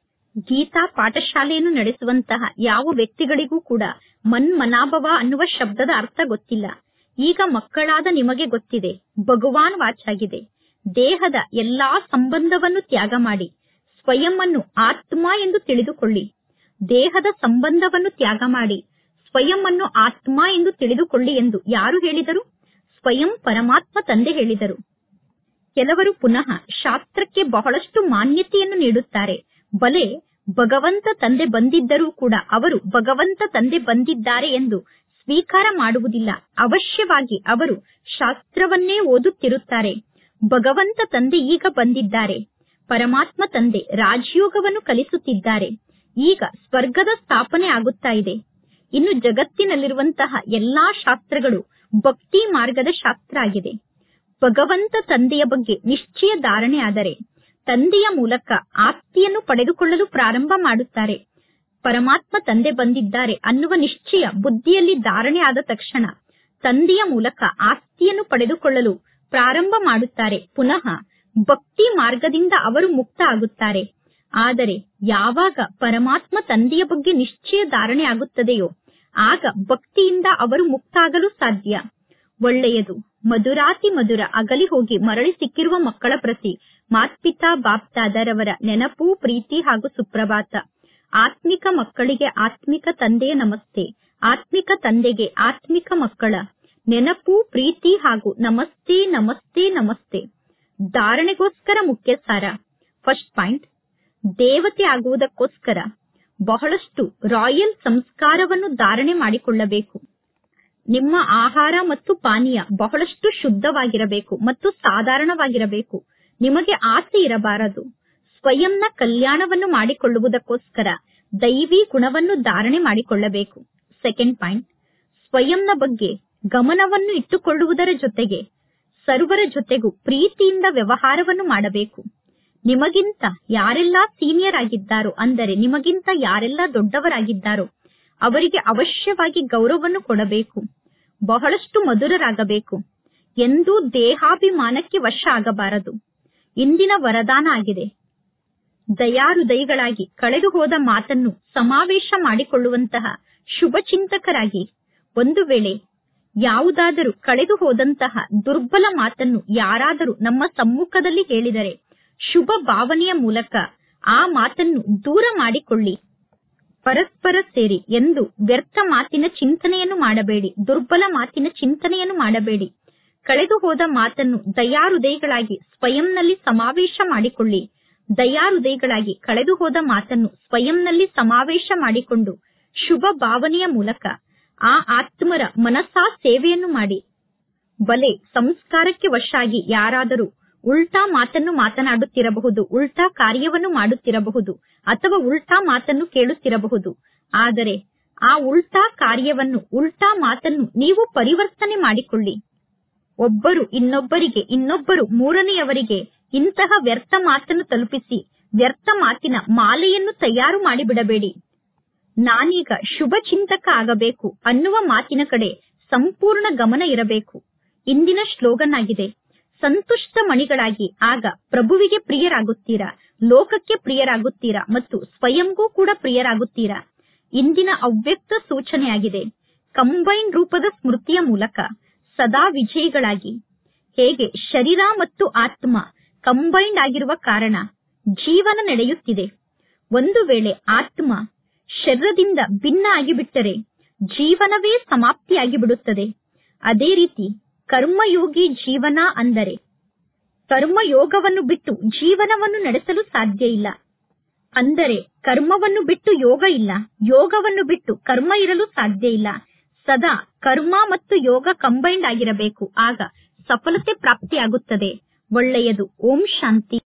ಗೀತಾ ಪಾಠಶಾಲೆಯನ್ನು ನಡೆಸುವಂತಹ ಯಾವ ವ್ಯಕ್ತಿಗಳಿಗೂ ಕೂಡ ಮನ್ ಮನಾಭವ ಅನ್ನುವ ಶಬ್ದದ ಅರ್ಥ ಗೊತ್ತಿಲ್ಲ ಈಗ ಮಕ್ಕಳಾದ ನಿಮಗೆ ಗೊತ್ತಿದೆ ಭಗವಾನ್ ವಾಚಾಗಿದೆ ದೇಹದ ಎಲ್ಲಾ ಸಂಬಂಧವನ್ನು ತ್ಯಾಗ ಮಾಡಿ ಸ್ವಯಂ ಅನ್ನು ಆತ್ಮ ಎಂದು ತಿಳಿದುಕೊಳ್ಳಿ ದೇಹದ ಸಂಬಂಧವನ್ನು ತ್ಯಾಗ ಮಾಡಿ ಸ್ವಯಂ ಅನ್ನು ಆತ್ಮ ಎಂದು ತಿಳಿದುಕೊಳ್ಳಿ ಎಂದು ಯಾರು ಹೇಳಿದರು ಸ್ವಯಂ ಪರಮಾತ್ಮ ತಂದೆ ಹೇಳಿದರು ಕೆಲವರು ಪುನಃ ಶಾಸ್ತ್ರಕ್ಕೆ ಬಹಳಷ್ಟು ಮಾನ್ಯತೆಯನ್ನು ನೀಡುತ್ತಾರೆ ಬಲೆ ಭಗವಂತ ತಂದೆ ಬಂದಿದ್ದರೂ ಕೂಡ ಅವರು ಭಗವಂತ ತಂದೆ ಬಂದಿದ್ದಾರೆ ಎಂದು ಸ್ವೀಕಾರ ಮಾಡುವುದಿಲ್ಲ ಅವಶ್ಯವಾಗಿ ಅವರು ಶಾಸ್ತ್ರವನ್ನೇ ಓದುತ್ತಿರುತ್ತಾರೆ ಭಗವಂತ ತಂದೆ ಈಗ ಬಂದಿದ್ದಾರೆ ಪರಮಾತ್ಮ ತಂದೆ ರಾಜಯೋಗವನ್ನು ಕಲಿಸುತ್ತಿದ್ದಾರೆ ಈಗ ಸ್ವರ್ಗದ ಸ್ಥಾಪನೆ ಆಗುತ್ತಾ ಇದೆ ಇನ್ನು ಜಗತ್ತಿನಲ್ಲಿರುವಂತಹ ಎಲ್ಲಾ ಶಾಸ್ತ್ರಗಳು ಭಕ್ತಿ ಮಾರ್ಗದ ಶಾಸ್ತ್ರ ಆಗಿದೆ ಭಗವಂತ ತಂದೆಯ ಬಗ್ಗೆ ನಿಶ್ಚಯ ಧಾರಣೆ ಆದರೆ ತಂದೆಯ ಮೂಲಕ ಆಸ್ತಿಯನ್ನು ಪಡೆದುಕೊಳ್ಳಲು ಪ್ರಾರಂಭ ಮಾಡುತ್ತಾರೆ ಪರಮಾತ್ಮ ತಂದೆ ಬಂದಿದ್ದಾರೆ ಅನ್ನುವ ನಿಶ್ಚಯ ಬುದ್ಧಿಯಲ್ಲಿ ಧಾರಣೆ ಆದ ತಕ್ಷಣ ತಂದೆಯ ಮೂಲಕ ಆಸ್ತಿಯನ್ನು ಪಡೆದುಕೊಳ್ಳಲು ಪ್ರಾರಂಭ ಮಾಡುತ್ತಾರೆ ಪುನಃ ಭಕ್ತಿ ಮಾರ್ಗದಿಂದ ಅವರು ಮುಕ್ತ ಆಗುತ್ತಾರೆ ಆದರೆ ಯಾವಾಗ ಪರಮಾತ್ಮ ತಂದೆಯ ಬಗ್ಗೆ ನಿಶ್ಚಯ ಧಾರಣೆ ಆಗುತ್ತದೆಯೋ ಆಗ ಭಕ್ತಿಯಿಂದ ಅವರು ಮುಕ್ತ ಆಗಲು ಸಾಧ್ಯ ಒಳ್ಳೆಯದು ಮಧುರಾತಿ ಮಧುರ ಅಗಲಿ ಹೋಗಿ ಮರಳಿ ಸಿಕ್ಕಿರುವ ಮಕ್ಕಳ ಪ್ರತಿ ಮಾತ್ಪಿತಾ ಬಾಪ್ತಾದರವರ ನೆನಪು ಪ್ರೀತಿ ಹಾಗೂ ಸುಪ್ರಭಾತ ಆತ್ಮಿಕ ಮಕ್ಕಳಿಗೆ ಆತ್ಮಿಕ ತಂದೆಯ ನಮಸ್ತೆ ಆತ್ಮಿಕ ತಂದೆಗೆ ಆತ್ಮಿಕ ಮಕ್ಕಳ ನೆನಪು ಪ್ರೀತಿ ಹಾಗೂ ನಮಸ್ತೆ ನಮಸ್ತೆ ನಮಸ್ತೆ ಧಾರಣೆಗೋಸ್ಕರ ಮುಖ್ಯ ಸಾರ ಫಸ್ಟ್ ಪಾಯಿಂಟ್ ದೇವತೆ ಆಗುವುದಕ್ಕೋಸ್ಕರ ಬಹಳಷ್ಟು ರಾಯಲ್ ಸಂಸ್ಕಾರವನ್ನು ಧಾರಣೆ ಮಾಡಿಕೊಳ್ಳಬೇಕು ನಿಮ್ಮ ಆಹಾರ ಮತ್ತು ಪಾನೀಯ ಬಹಳಷ್ಟು ಶುದ್ಧವಾಗಿರಬೇಕು ಮತ್ತು ಸಾಧಾರಣವಾಗಿರಬೇಕು ನಿಮಗೆ ಆಸೆ ಇರಬಾರದು ಸ್ವಯಂನ ಕಲ್ಯಾಣವನ್ನು ಮಾಡಿಕೊಳ್ಳುವುದಕ್ಕೋಸ್ಕರ ದೈವಿ ಗುಣವನ್ನು ಧಾರಣೆ ಮಾಡಿಕೊಳ್ಳಬೇಕು ಸೆಕೆಂಡ್ ಪಾಯಿಂಟ್ ಸ್ವಯಂನ ಬಗ್ಗೆ ಗಮನವನ್ನು ಇಟ್ಟುಕೊಳ್ಳುವುದರ ಜೊತೆಗೆ ಸರ್ವರ ಜೊತೆಗೂ ಪ್ರೀತಿಯಿಂದ ವ್ಯವಹಾರವನ್ನು ಮಾಡಬೇಕು ನಿಮಗಿಂತ ಯಾರೆಲ್ಲ ಸೀನಿಯರ್ ಆಗಿದ್ದಾರೋ ಅಂದರೆ ನಿಮಗಿಂತ ಯಾರೆಲ್ಲ ದೊಡ್ಡವರಾಗಿದ್ದಾರೋ ಅವರಿಗೆ ಅವಶ್ಯವಾಗಿ ಗೌರವವನ್ನು ಕೊಡಬೇಕು ಬಹಳಷ್ಟು ಮಧುರರಾಗಬೇಕು ಎಂದೂ ದೇಹಾಭಿಮಾನಕ್ಕೆ ವಶ ಆಗಬಾರದು ಇಂದಿನ ವರದಾನ ಆಗಿದೆ ದಯಾಹೃದಯಿಗಳಾಗಿ ಕಳೆದು ಹೋದ ಮಾತನ್ನು ಸಮಾವೇಶ ಮಾಡಿಕೊಳ್ಳುವಂತಹ ಶುಭ ಚಿಂತಕರಾಗಿ ಒಂದು ವೇಳೆ ಯಾವುದಾದರೂ ಕಳೆದು ಹೋದಂತಹ ದುರ್ಬಲ ಮಾತನ್ನು ಯಾರಾದರೂ ನಮ್ಮ ಸಮ್ಮುಖದಲ್ಲಿ ಹೇಳಿದರೆ ಶುಭ ಭಾವನೆಯ ಮೂಲಕ ಆ ಮಾತನ್ನು ದೂರ ಮಾಡಿಕೊಳ್ಳಿ ಪರಸ್ಪರ ಸೇರಿ ಎಂದು ವ್ಯರ್ಥ ಮಾತಿನ ಚಿಂತನೆಯನ್ನು ಮಾಡಬೇಡಿ ದುರ್ಬಲ ಮಾತಿನ ಚಿಂತನೆಯನ್ನು ಮಾಡಬೇಡಿ ಕಳೆದು ಹೋದ ಮಾತನ್ನು ದಯಾಹೃದಯಗಳಾಗಿ ಸ್ವಯಂನಲ್ಲಿ ಸಮಾವೇಶ ಮಾಡಿಕೊಳ್ಳಿ ದಯಾಹೃದಯಗಳಾಗಿ ಕಳೆದು ಹೋದ ಮಾತನ್ನು ಸ್ವಯಂನಲ್ಲಿ ಸಮಾವೇಶ ಮಾಡಿಕೊಂಡು ಶುಭ ಭಾವನೆಯ ಮೂಲಕ ಆ ಆತ್ಮರ ಮನಸ್ಸಾ ಸೇವೆಯನ್ನು ಮಾಡಿ ಬಲೆ ಸಂಸ್ಕಾರಕ್ಕೆ ವಶಾಗಿ ಯಾರಾದರೂ ಉಲ್ಟಾ ಮಾತನ್ನು ಮಾತನಾಡುತ್ತಿರಬಹುದು ಉಲ್ಟಾ ಕಾರ್ಯವನ್ನು ಮಾಡುತ್ತಿರಬಹುದು ಅಥವಾ ಉಲ್ಟಾ ಮಾತನ್ನು ಕೇಳುತ್ತಿರಬಹುದು ಆದರೆ ಆ ಉಲ್ಟಾ ಕಾರ್ಯವನ್ನು ಉಲ್ಟಾ ಮಾತನ್ನು ನೀವು ಪರಿವರ್ತನೆ ಮಾಡಿಕೊಳ್ಳಿ ಒಬ್ಬರು ಇನ್ನೊಬ್ಬರಿಗೆ ಇನ್ನೊಬ್ಬರು ಮೂರನೆಯವರಿಗೆ ಇಂತಹ ವ್ಯರ್ಥ ಮಾತನ್ನು ತಲುಪಿಸಿ ವ್ಯರ್ಥ ಮಾತಿನ ಮಾಲೆಯನ್ನು ತಯಾರು ಮಾಡಿಬಿಡಬೇಡಿ ನಾನೀಗ ಶುಭ ಚಿಂತಕ ಆಗಬೇಕು ಅನ್ನುವ ಮಾತಿನ ಕಡೆ ಸಂಪೂರ್ಣ ಗಮನ ಇರಬೇಕು ಇಂದಿನ ಶ್ಲೋಗನ್ ಆಗಿದೆ ಸಂತುಷ್ಟ ಮಣಿಗಳಾಗಿ ಆಗ ಪ್ರಭುವಿಗೆ ಪ್ರಿಯರಾಗುತ್ತೀರಾ ಲೋಕಕ್ಕೆ ಪ್ರಿಯರಾಗುತ್ತೀರಾ ಮತ್ತು ಸ್ವಯಂಗೂ ಕೂಡ ಪ್ರಿಯರಾಗುತ್ತೀರಾ ಇಂದಿನ ಅವ್ಯಕ್ತ ಸೂಚನೆಯಾಗಿದೆ ಕಂಬೈನ್ ರೂಪದ ಸ್ಮೃತಿಯ ಮೂಲಕ ಸದಾ ವಿಜಯಿಗಳಾಗಿ ಹೇಗೆ ಶರೀರ ಮತ್ತು ಆತ್ಮ ಕಂಬೈಂಡ್ ಆಗಿರುವ ಕಾರಣ ಜೀವನ ನಡೆಯುತ್ತಿದೆ ಒಂದು ವೇಳೆ ಆತ್ಮ ಶರೀರದಿಂದ ಭಿನ್ನ ಆಗಿಬಿಟ್ಟರೆ ಜೀವನವೇ ಸಮಾಪ್ತಿಯಾಗಿ ಬಿಡುತ್ತದೆ ಅದೇ ರೀತಿ ಕರ್ಮಯೋಗಿ ಜೀವನ ಅಂದರೆ ಕರ್ಮಯೋಗವನ್ನು ಬಿಟ್ಟು ಜೀವನವನ್ನು ನಡೆಸಲು ಸಾಧ್ಯ ಇಲ್ಲ ಅಂದರೆ ಕರ್ಮವನ್ನು ಬಿಟ್ಟು ಯೋಗ ಇಲ್ಲ ಯೋಗವನ್ನು ಬಿಟ್ಟು ಕರ್ಮ ಇರಲು ಸಾಧ್ಯ ಇಲ್ಲ ಸದಾ ಕರ್ಮ ಮತ್ತು ಯೋಗ ಕಂಬೈಂಡ್ ಆಗಿರಬೇಕು ಆಗ ಸಫಲತೆ ಪ್ರಾಪ್ತಿಯಾಗುತ್ತದೆ ಒಳ್ಳೆಯದು ಓಂ ಶಾಂತಿ